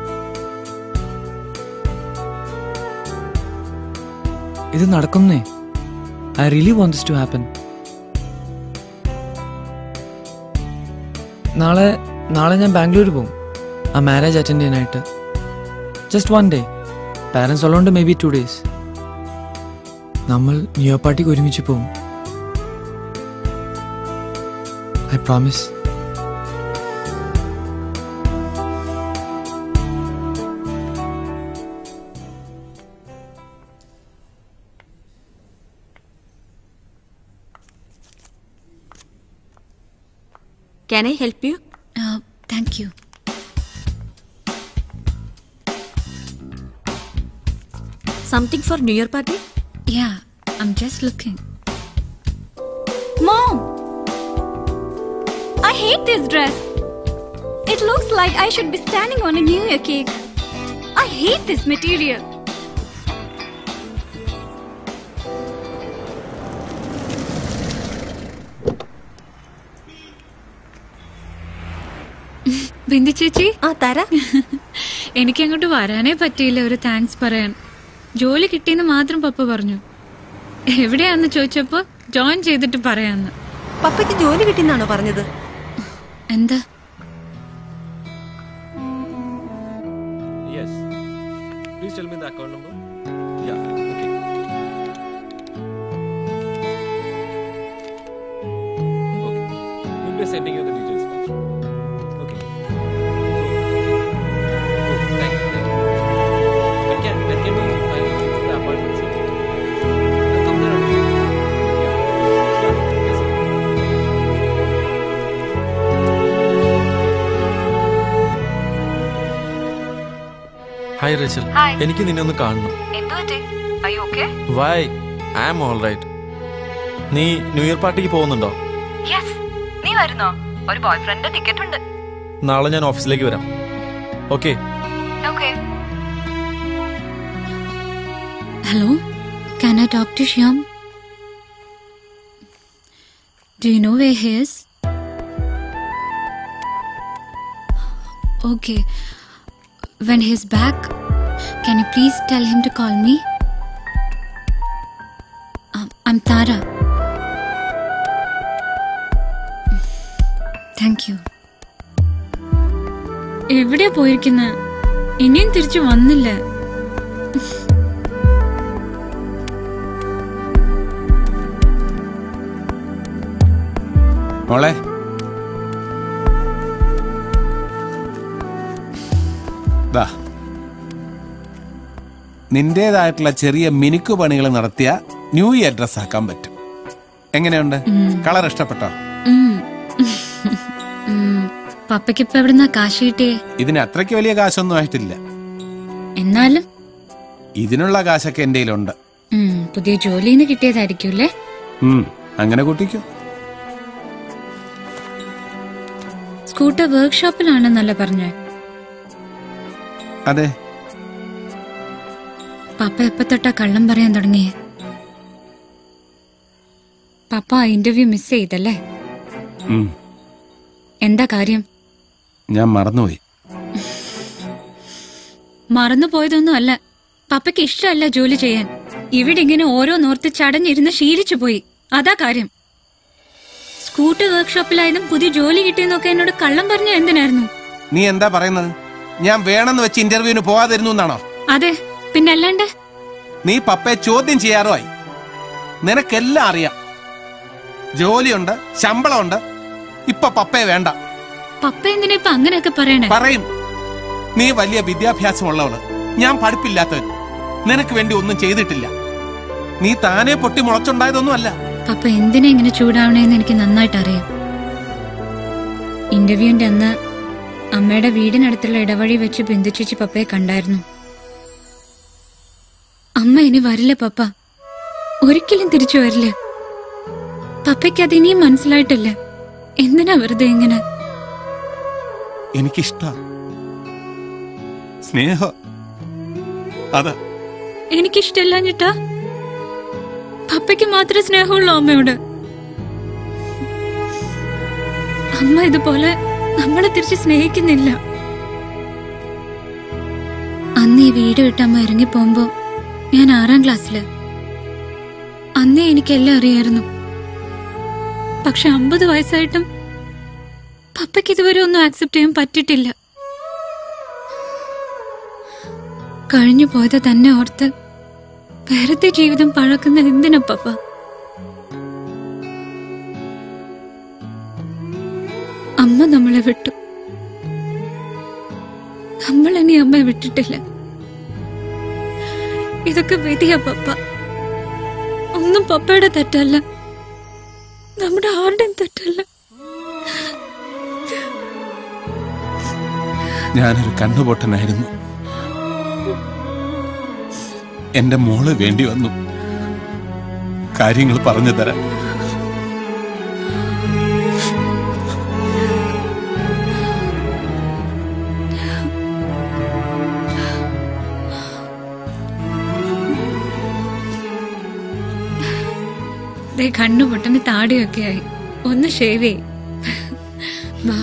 ഇത് നടക്കുന്നേ I really want this to happen നാളെ നാളെ ഞാൻ ബാംഗ്ലൂർ പോകും ആ മാരേജ് അറ്റൻഡ് ചെയ്യാനായിട്ട് ജസ്റ്റ് വൺ ഡേ പാരൻസ് ഉള്ളതുകൊണ്ട് മേ ബി ടു ഡേയ്സ് നമ്മൾ ന്യൂ ഇയർ പാർട്ടിക്ക് ഒരുമിച്ച് പോകും I promise Can I help you? Uh, thank you. Something for New Year party? Yeah, I'm just looking. Mom! I hate this dress. It looks like I should be standing on a New Year cake. I hate this material. Bindu ചേച്ചി ആ തരാ എനിക്ക് അങ്ങോട്ട് വരാനേ പറ്റിയില്ല ഒരു thanks പറയാൻ ജോലി കിട്ടിയെന്ന് മാത്രം പപ്പ പറഞ്ഞു എവിടെയാന്ന് ചോദിച്ചപ്പോ ജോയിൻ ചെയ്തിട്ട് പറയാന്ന് പപ്പയ്ക്ക് ജോലി കിട്ടിയെന്നാണോ പറഞ്ഞത് എന്താ Yes. Please tell me the account number. Yeah. Okay. Okay. We'll be sending you the details first. Okay. So, oh, thank you. Thank you. When can when can we finally fix the appointment? sir? I'll come there. on Tuesday. Yeah. Sure. Yes. sir. Hi Rachel Hi. എനിക്ക് നിന്നെ ഒന്ന് കാണണം എന്തു പറ്റി I okay why I am all right നീ new year പാർട്ടിക്ക് പോകുന്നുണ്ടോ yes നീ വരുന്നോ ഒരു ബോയ് ഫ്രണ്ട് ടിക്കറ്റ് ഉണ്ട് നാളെ ഞാൻ ഓഫീസിലേക്ക് വരാം okay okay hello can I talk to Shyam? Do you know where he is? Okay. When he's back, can you please tell him to call me? Um, I'm Tara. Thank you. എവിടെയാ പോയിരിക്കുന്നത് ഇനിയും തിരിച്ചു വന്നില്ല മോളെ ദാ നിന്റേതായിട്ടുള്ള ചെറിയ മിനുക്ക് പണികൾ നടത്തിയ ന്യൂ ഇയർ ഡ്രസ് ആക്കാൻ പറ്റും എങ്ങനെയുണ്ട് കളർ ഇഷ്ടപ്പെട്ടോ ഉം. ഉം. പപ്പയ്ക്ക് ഇപ്പൊ എവിടുന്നാ കാശ് കിട്ടിയേ ഇതിന് അത്രയ്ക്ക് വലിയ കാശൊന്നും ആയിട്ടില്ല എന്നാലും ഇതിനുള്ള കാശൊക്കെ എന്റെ കയ്യിലുണ്ട് ഉം, പുതിയ ജോലിന്ന് കിട്ടിയതായിരിക്കും അല്ലേ ഉം, അങ്ങനെ കൂട്ടിക്കോ സ്കൂട്ടർ വർക്ക്ഷോപ്പിലാണെന്നല്ല പറഞ്ഞേ അതെ പപ്പ എപ്പ തൊട്ടാ കള്ളം പറയാൻ തുടങ്ങിയേ പപ്പ ആ ഇന്റർവ്യൂ മിസ് ചെയ്തല്ലേ ഉം, എന്താ കാര്യം ഞാൻ മറന്നുപോയി മറന്നു പോയതൊന്നും അല്ല പപ്പയ്ക്ക് ഇഷ്ടമല്ല ജോലി ചെയ്യാൻ ഇവിടെ ഇങ്ങനെ ഓരോന്നോർത്ത് ചടഞ്ഞിരുന്ന് ശീലിച്ചു പോയി അതാ കാര്യം സ്കൂട്ടർ വർക്ക്ഷോപ്പിലായതും പുതിയ ജോലി കിട്ടിയെന്നൊക്കെ എന്നോട് കള്ളം പറഞ്ഞ എന്തിനായിരുന്നു നീ എന്താ പറയുന്നത് ഞാൻ വേണമെന്ന് വെച്ച് ഇന്റർവ്യൂവിന് പോവാതിരുന്നു എന്നാണോ അതെ പിന്നെ അല്ലാണ്ട് നീ പപ്പയെ ചോദ്യം ചെയ്യാറോ ആയി നിനക്കെല്ലാം അറിയാം ജോലിയുണ്ട് ശമ്പളമുണ്ട് ഇപ്പൊ പപ്പയെ വേണ്ട പപ്പ എന്തിനാ ഇപ്പൊ അങ്ങനെയൊക്കെ പറയണേ പറയും നീ വലിയ വിദ്യാഭ്യാസമുള്ളവള് ഞാൻ പഠിപ്പില്ലാത്തവൻ നിനക്ക് വേണ്ടി ഒന്നും ചെയ്തിട്ടില്ല നീ താനെ പൊട്ടി മുളച്ചുണ്ടായതൊന്നും അല്ല പപ്പ എന്തിനാ ഇങ്ങനെ ചൂടാവണേന്ന് എനിക്ക് നന്നായിട്ട് അറിയാം ഇന്റർവ്യൂവിന്റെ അന്ന് അമ്മയുടെ വീടിനടുത്തുള്ള ഇടവഴി വെച്ച് ബിന്ദു ചേച്ചി പപ്പയെ കണ്ടായിരുന്നു അമ്മ ഇനി വരില്ല പപ്പ ഒരിക്കലും തിരിച്ചു വരില്ല പപ്പയ്ക്ക് അത് ഇനിയും മനസ്സിലായിട്ടില്ല എന്തിനാ വെറുതെ ഇങ്ങനെ എനിക്കിഷ്ട സ്നേഹ അതാ എനിക്കിഷ്ടമില്ലാഞ്ഞിട്ടാ പപ്പയ്ക്ക് മാത്രമേ സ്നേഹമുള്ളൂ അമ്മയോട് അമ്മ ഇതുപോലെ നമ്മളെ തിരിച്ച് സ്നേഹിക്കുന്നില്ല അന്ന് ഈ വീട് വിട്ട് അമ്മ ഇറങ്ങിപ്പോകുമ്പോ ഞാൻ ആറാം ക്ലാസ്സില് അന്നേ എനിക്കെല്ലാം അറിയായിരുന്നു പക്ഷെ അമ്പത് വയസ്സായിട്ടും പപ്പയ്ക്ക് ഇതുവരെ ഒന്നും ആക്സെപ്റ്റ് ചെയ്യാൻ പറ്റിയിട്ടില്ല കഴിഞ്ഞു പോയത് തന്നെ ഓർത്ത് വെറുതെ ജീവിതം പഴക്കുന്ന എന്തിനാ പപ്പ അമ്മ നമ്മളെ വിട്ടു നമ്മൾ ഇനി അമ്മയെ വിട്ടിട്ടില്ല ഇതൊക്കെ വിധിയാ പപ്പ ഒന്നും പപ്പയുടെ തെറ്റല്ല നമ്മുടെ ആരുടെയും തെറ്റല്ല ഞാനൊരു കണ്ണുപൊട്ടനായിരുന്നു എന്റെ മോള് വേണ്ടി വന്നു കാര്യങ്ങൾ പറഞ്ഞു തരാൻ ദേ കണ്ണു പൊട്ടന് താടിയൊക്കെ ആയി ഒന്ന് ഷേവ് ചെയ് വാ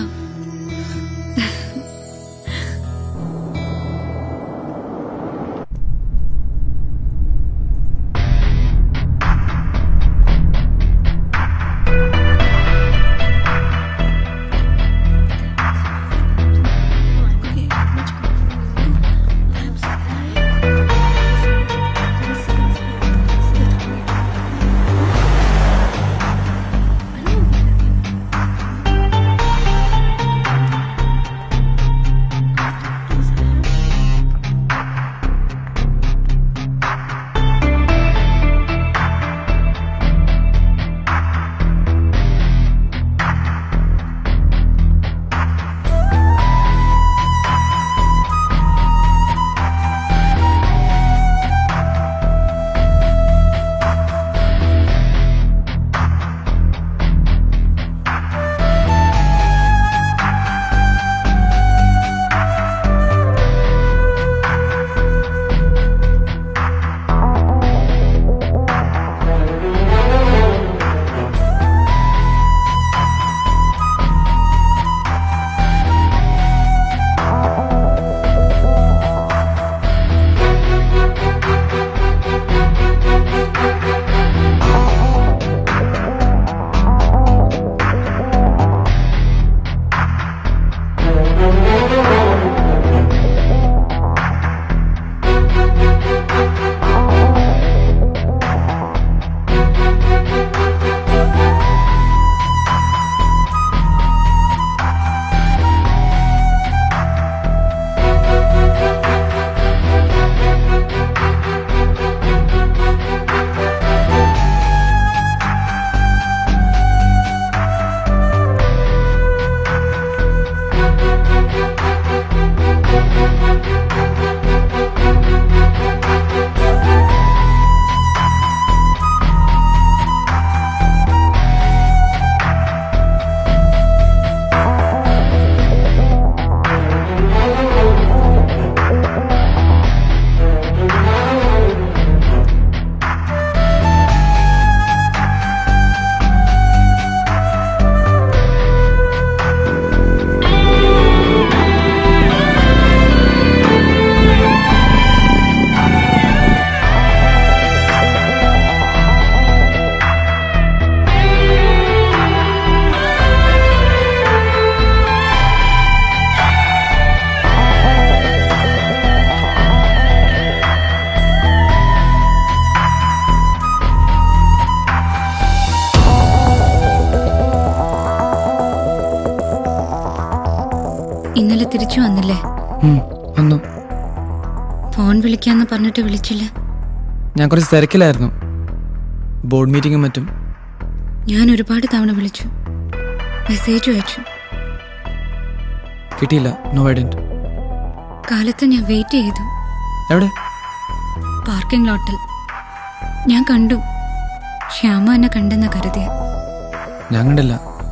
ഇന്നലെ തിരിച്ചു വന്നില്ലേ ഉം, വന്നു ഫോൺ വിളിക്കാന്ന് പറഞ്ഞിട്ട് വിളിച്ചില്ല ഞാൻ കുറച്ച് തിരക്കിലായിരുന്നു ബോർഡ് മീറ്റിംഗും മറ്റും ഞാൻ ഒരുപാട് തവണ വിളിച്ചു മെസ്സേജും അയച്ചു കിട്ടിയില്ല നോ ഐഡന്റ് കാലത്ത് ഞാൻ വെയിറ്റ് ചെയ്തു എവിടെ പാർക്കിംഗ് ലോട്ടിൽ ഞാൻ കണ്ടു ശ്യാമ എന്നെ കണ്ടെന്ന കരുതിയ ഞാൻ കണ്ടില്ല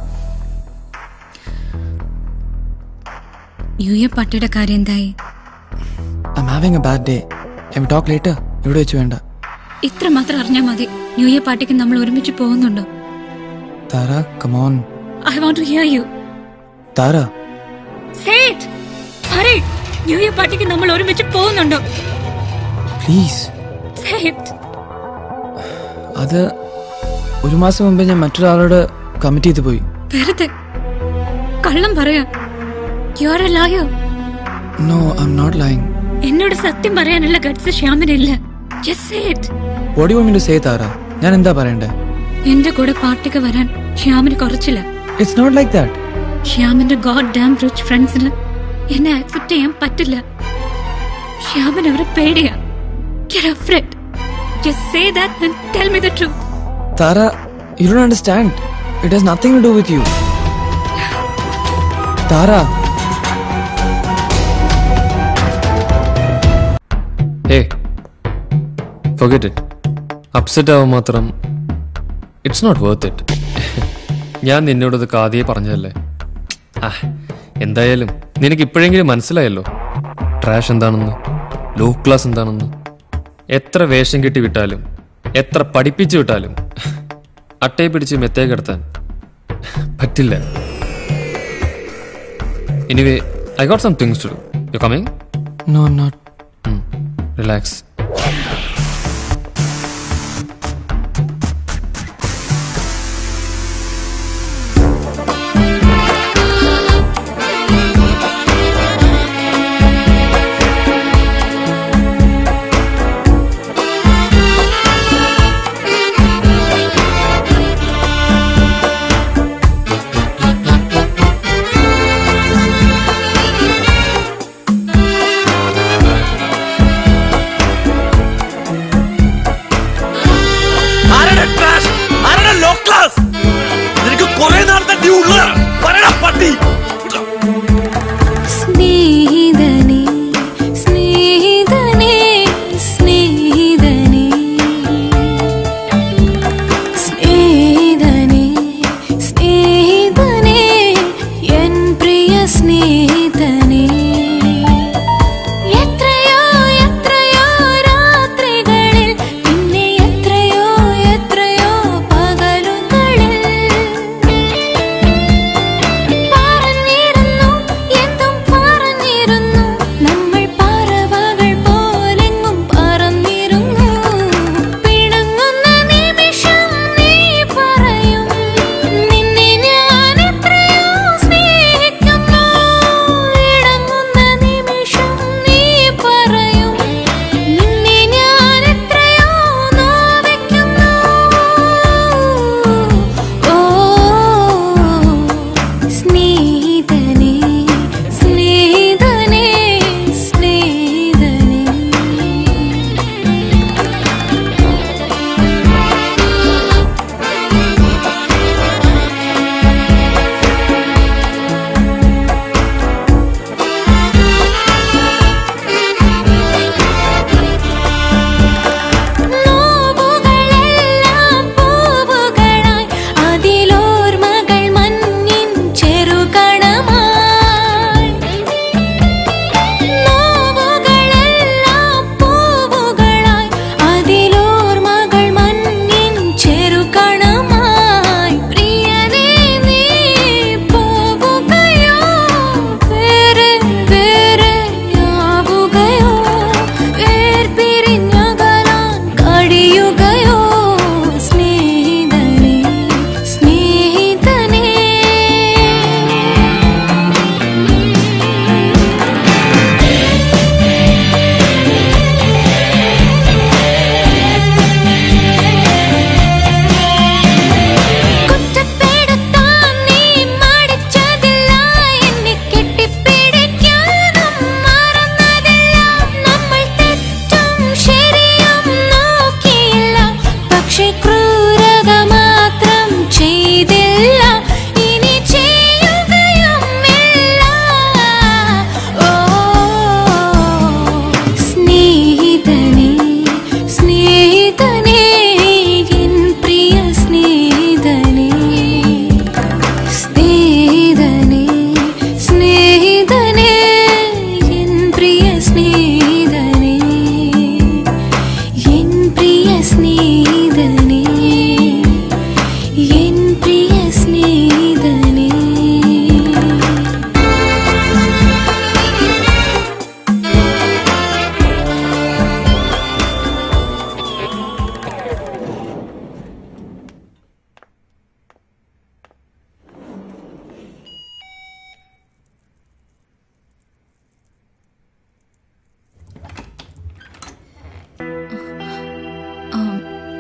യു എ പട്ടിയുടെ കാര്യം എന്തായി I'm having a bad day I'm talk later ഇവിടെ വെച്ച് വേണ്ട ഇത്ര മാത്രം അറിഞ്ഞാൽ മതി ന്യൂ ഇയർ പാർട്ടിക്ക് നമ്മൾ ഒരുമിച്ച് പോകുന്നുണ്ടോ Tara come on I want to hear you Tara say it പറയ് ന്യൂ ഇയർ പാർട്ടിക്ക് നമ്മൾ ഒരുമിച്ച് പോകുന്നുണ്ടോ പ്ലീസ് സേ ഇറ്റ് അത് ഒരു മാസം മുമ്പ് ഞാൻ മറ്റൊരാളോട് കമ്മിറ്റ് ചെയ്ത് പോയി വെറുതെ കള്ളം പറയാ you are a liar no I'm not lying എന്നോട് സത്യം പറയാനുള്ള ഗഡ്സ് ശ്യാമിനില്ല just say it what you mean to say Tara ഞാൻ എന്താ പറയണ്ടേ എന്റെ കൂടെ പാർട്ടിക്ക് വരാൻ ശ്യാമിന് കുറച്ചില്ല ഇറ്റ്സ് നോട്ട് ലൈക്ക് ദാറ്റ് ശ്യാമിന്റെ ഗോഡ് ഡാം റിച്ച് ഫ്രണ്ട്സിന് എന്നെ ആക്സെപ്റ്റ് ചെയ്യാൻ പറ്റില്ല ശ്യാമിന് അവരെ പേടിയാ Get afraid. Just say that and tell me the truth. Tara you don't understand it has nothing to do with you Tara hey forget it upset ആവാൻ മാത്രം it's not worth it ഞാൻ നിന്നോടത് കാതിയെ പറഞ്ഞതല്ലേ ആ എന്തായാലും നിനക്ക് ഇപ്പോഴെങ്കിലും മനസ്സിലായല്ലോ ട്രാഷ് എന്താണെന്ന് ലോ ക്ലാസ് എന്താണെന്ന് എത്ര വേഷം കെട്ടി വിട്ടാലും എത്ര പഠിപ്പിച്ചു വിട്ടാലും അട്ടയെ പിടിച്ച് മെത്തേ കിടത്താൻ പറ്റില്ല anyway I got some things to do you coming no I'm not relax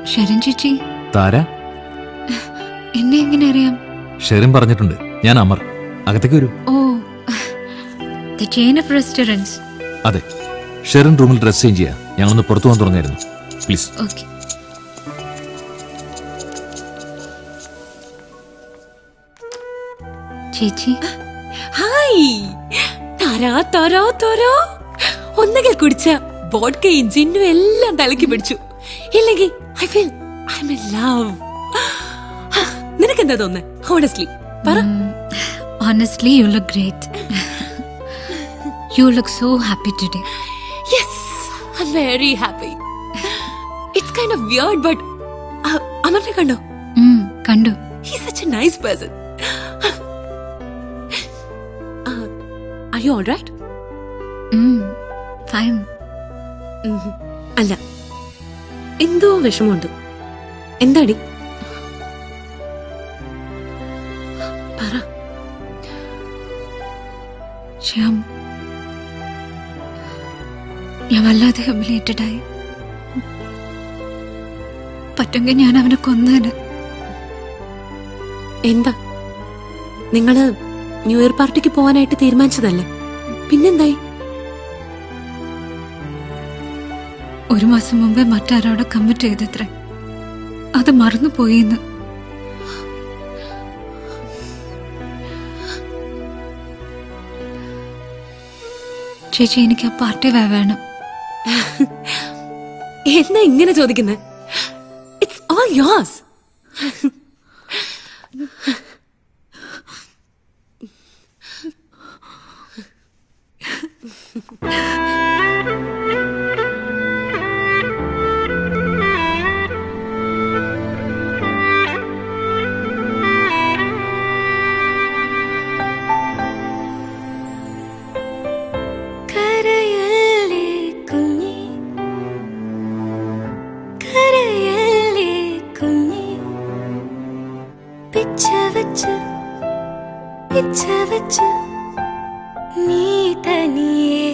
Sherin ചേച്ചി താര എന്നെ എങ്ങനെ അറിയാം ഷെറിൻ പറഞ്ഞിട്ടുണ്ട് ഞാൻ അമർ അകത്തേക്ക് വരൂ oh the chain of restaurants അതെ ഷെറിൻ റൂമിൽ ഡ്രസ് ചേഞ്ച് ചെയ്യാം ഞങ്ങളൊന്ന് പുറത്തു പോകാൻ തുടങ്ങിയായിരുന്നു പ്ലീസ് ഓക്കെ ചേച്ചി ഹായ് തരാ തരാ തരാ ഒന്നുകിൽ കുടിച്ച വോഡ്കയും ജിന്നും എല്ലാം തലക്കി പിടിച്ചു ഇല്ലെങ്കിൽ I feel I'm in love നിനക്കെന്താ തോന്നുന്നത് ഹോണസ്റ്റ്ലി പറ Honestly, you look great. you look so happy today. Yes I'm very happy it's kind of weird but അമറിനെ കണ്ടോ ഉം, കണ്ടു he such a nice person are you all right fine അല്ല എന്തോ വിഷമമുണ്ട് എന്താടി പറ ശ്യാം ഞാൻ വല്ലാതെ ഹ്യൂമിലേറ്റഡ് ആയി പറ്റുമെങ്കിൽ ഞാൻ അവനെ കൊന്നേനെ എന്താ നിങ്ങള് ന്യൂ ഇയർ പാർട്ടിക്ക് പോവാനായിട്ട് തീരുമാനിച്ചതല്ലേ പിന്നെന്തായി ഒരു മാസം മുമ്പേ മറ്റാരോടെ കമ്മിറ്റ് ചെയ്തത്രേ അത് മറന്നുപോയിന്ന് ചേച്ചി എനിക്ക് ആ പാർട്ടി വേ വേണം എന്നാ ഇങ്ങനെ ചോദിക്കുന്നത് ഇറ്റ്സ് ഓൾ യോസ് കരയല്ലേ കുഞ്ഞേ കരയല്ലേ കുഞ്ഞേ പിച്ച വച്ച് പിച്ച വച്ച് നീ തനിയേ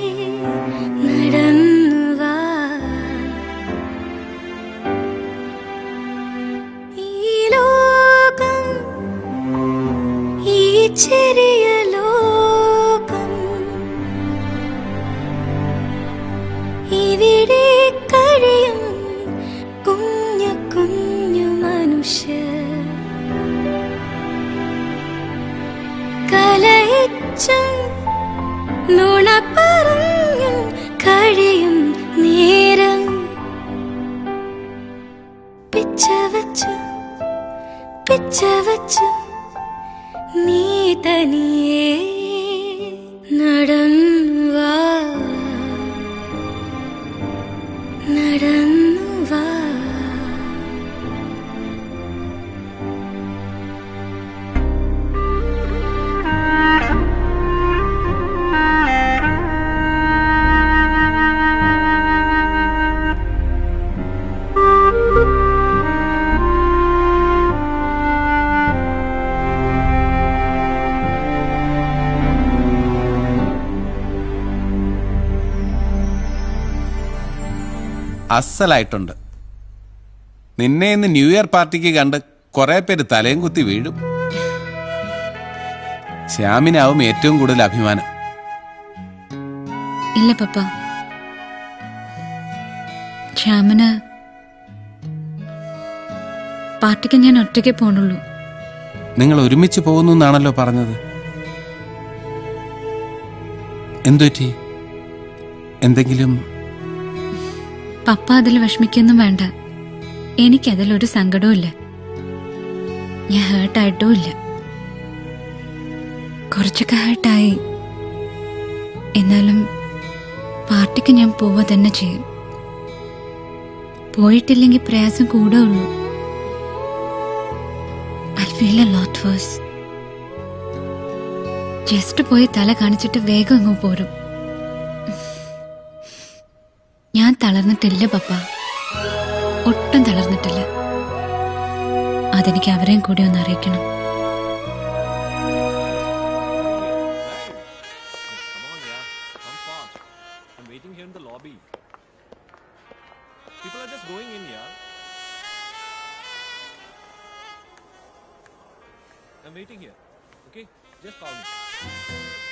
നടന്നു വാ ഈ ലോകം ഈ ചെറിയ ലോകം ഇവിടെ കഴിയും കുഞ്ഞു കുഞ്ഞു മനുഷ്യർ കലയിച്ചും നുണ പറഞ്ഞും കഴിയും നേരം പിച്ച വച്ചു പിച്ച വച്ചു നീ തനിയേ നടന്നു വാ നടന്നു വാ അസലായിട്ടുണ്ട് നിന്നെ ഇന്ന് ന്യൂ ഇയർ പാർട്ടിക്ക് കണ്ട് കുറെ പേര് തലയും കുത്തി വീഴും ശ്യാമിനാവും ഏറ്റവും കൂടുതൽ അഭിമാനം ഇല്ല പപ്പ ശ്യാമന് പാർട്ടിക്ക് ഞാൻ ഒറ്റയ്ക്ക് പോണുള്ളൂ നിങ്ങൾ ഒരുമിച്ച് പോകുന്നു എന്നാണല്ലോ പറഞ്ഞത് എന്തുപറ്റി എന്തെങ്കിലും പപ്പ അതിൽ വിഷമിക്കൊന്നും വേണ്ട എനിക്കതിലൊരു സങ്കടവും ഇല്ല ഞാൻ ഹേർട്ടായിട്ടും ഇല്ല കുറച്ചൊക്കെ ഹേർട്ടായി എന്നാലും പാർട്ടിക്ക് ഞാൻ പോവുക തന്നെ ചെയ്യും പോയിട്ടില്ലെങ്കിൽ പ്രയാസം കൂടെ ഉള്ളൂ I feel a lot worse just പോയി തല കാണിച്ചിട്ട് വേഗം അങ്ങ് പോരും ഞാൻ തളർന്നിട്ടില്ല പപ്പ ഒട്ടും തളർന്നിട്ടില്ല അതെനിക്ക് അവരെയും കൂടി ഒന്ന് അറിയിക്കണം I'm waiting here in the lobby. People are just going in, yeah. I'm waiting here. Okay? Just call me.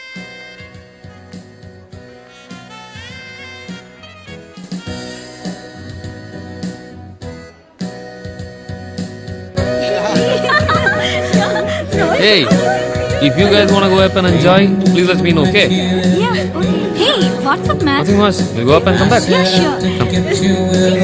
Hey, if you guys wanna go up and enjoy, please let me know, okay? Yeah, okay. Hey, what's up, man? Nothing much. We'll go up and come back. Yeah, sure.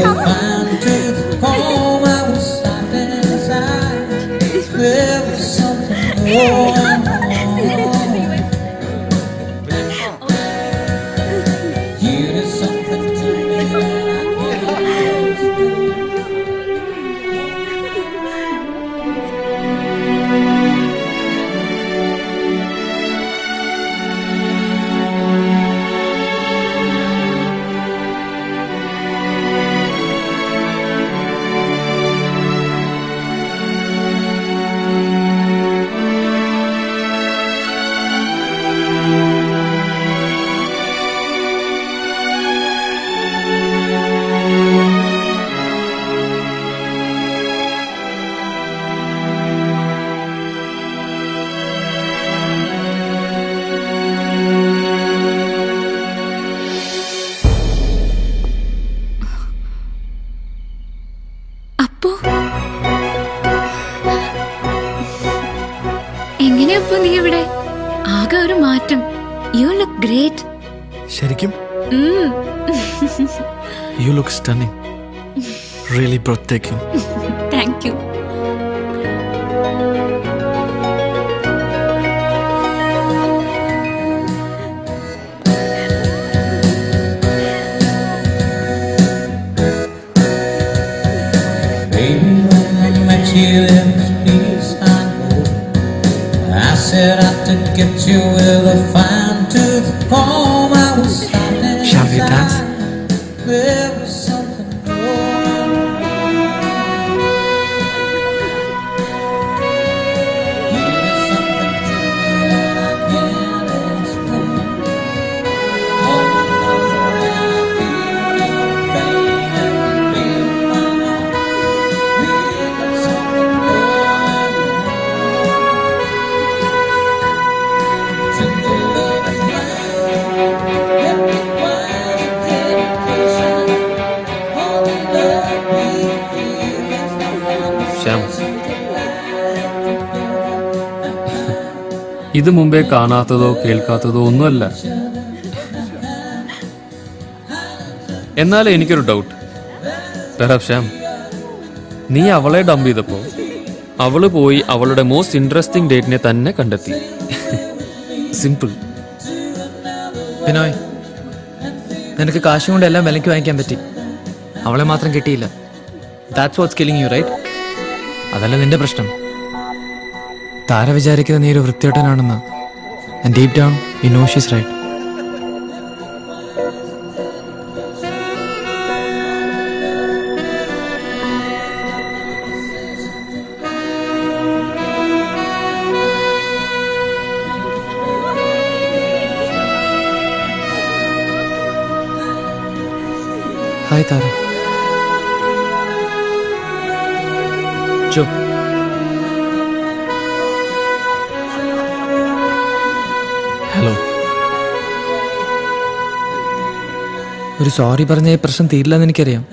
അപ്പോ എങ്ങനെയപ്പോ നീ ഇവിടെ ആകെ ഒരു മാറ്റം you look great ശരിക്കും you look stunning really breathtaking thank you Baby, when I met you in the peacetime cold, I set out to get you with a fine tooth comb. I was stopping Shall we dance? There was something growing. Here's something to me that I can't explain. All the love that I feel, your pain and feel my heart. We got something going Tender love is mine. Let me find dedication. All the love we feel is no Shyam ഇത് മുമ്പേ കാണാത്തതോ കേൾക്കാത്തതോ ഒന്നുമല്ല എന്നാൽ എനിക്കൊരു doubt പെർഹാപ് Shyam നീ അവളെ dump ചെയ്തപ്പോ അവള് പോയി അവളുടെ മോസ്റ്റ് ഇൻട്രസ്റ്റിംഗ് ഡേറ്റിനെ തന്നെ കണ്ടെത്തി സിമ്പിൾ ബിനോയ് നിനക്ക് കാശും കൊണ്ട് എല്ലാം വിലയ്ക്ക് വാങ്ങിക്കാൻ പറ്റി അവളെ മാത്രം കിട്ടിയില്ല that's what's killing you right അതല്ല നിന്റെ പ്രശ്നം താര വിചാരിക്കുന്ന നീ ഒരു വൃത്തിയോട്ടനാണെന്ന് and deep down you know she's right hi Tara ചോ ഹലോ ഒരു സോറി പറഞ്ഞ ഈ പ്രശ്നം തീരില്ലെന്ന് എനിക്കറിയാം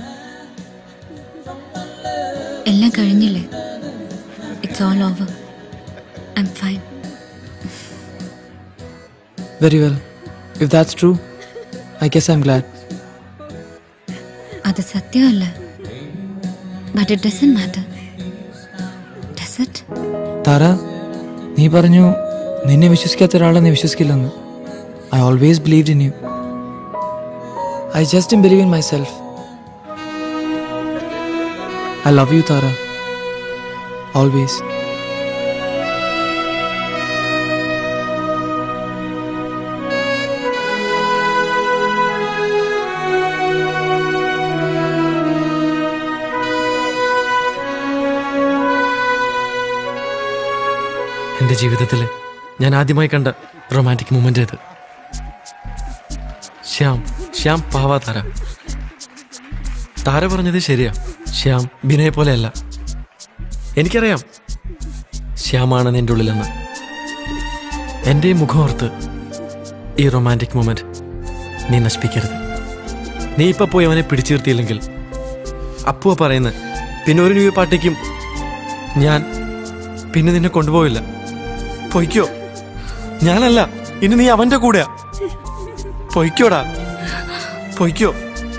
എല്ലാം കഴിഞ്ഞില്ലേ it's all over I'm fine very well if that's true I guess I'm glad അത് സത്യമല്ല but it doesn't matter does it Tara നീ പറഞ്ഞു നിന്നെ വിശ്വസിക്കാത്ത ഒരാളെ നീ വിശ്വസിക്കില്ലെന്ന് I always believe in you I just believe in myself I love you Tara always എൻ്റെ ജീവിതത്തിൽ ഞാൻ ആദ്യമായി കണ്ട റൊമാൻറ്റിക് മൂമെൻ്റ് ഇത് ശ്യാം ശ്യാം പാവാ താര താര പറഞ്ഞത് ശരിയാ ശ്യാം ബിനയെ പോലെയല്ല എനിക്കറിയാം ശ്യാമാണ് എൻ്റെ ഉള്ളിലെന്ന് എൻ്റെ മുഖമോർത്ത് ഈ റൊമാൻറ്റിക് മൊമെന്റ് നീ നശിപ്പിക്കരുത് നീ ഇപ്പൊ പോയി അവനെ പിടിച്ചു നിർത്തിയില്ലെങ്കിൽ അപ്പുവ പറയുന്നത് പിന്നെ ഒരു ന്യൂ പാർട്ടിക്കും ഞാൻ പിന്നെ നിന്നെ കൊണ്ടുപോവില്ല പൊയ്ക്കോ ഞാനല്ല ഇനി നീ അവന്റെ കൂടെയാ പൊയ്ക്കോടാ പൊയ്ക്കോ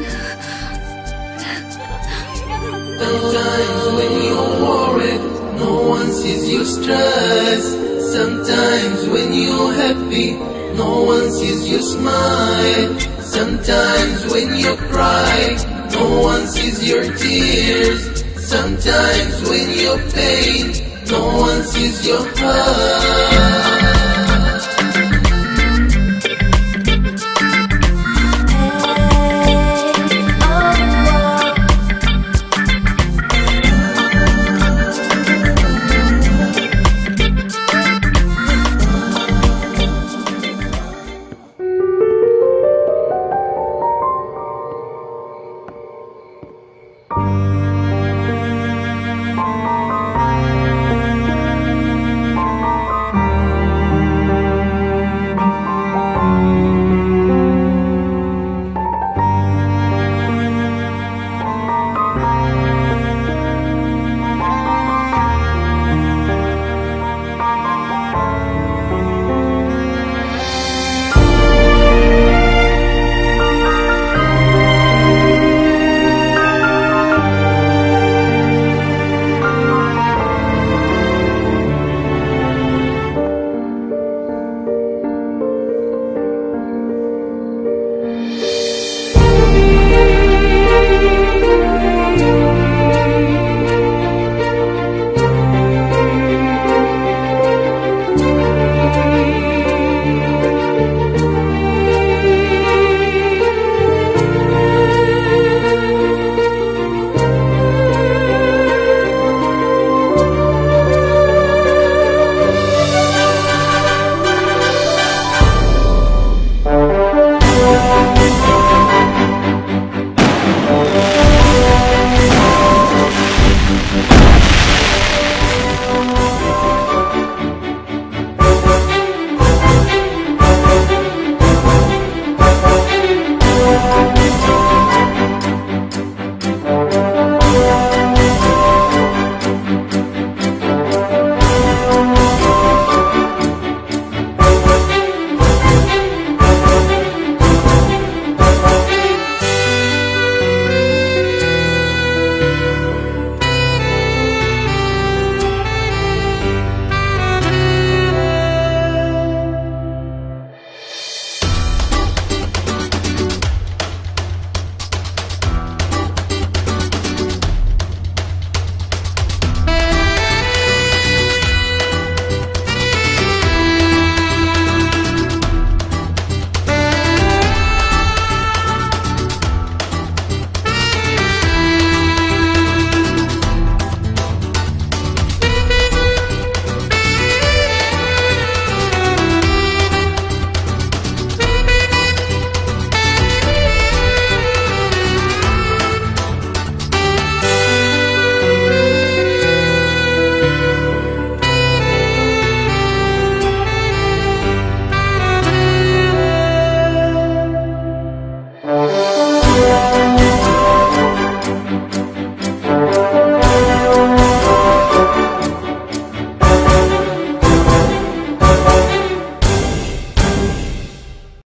Sometimes when you're worried, no one sees your stress. Sometimes when you're happy, no one sees your smile. Sometimes when you cry, no one sees your tears. Sometimes when you're pain, no one sees your heart.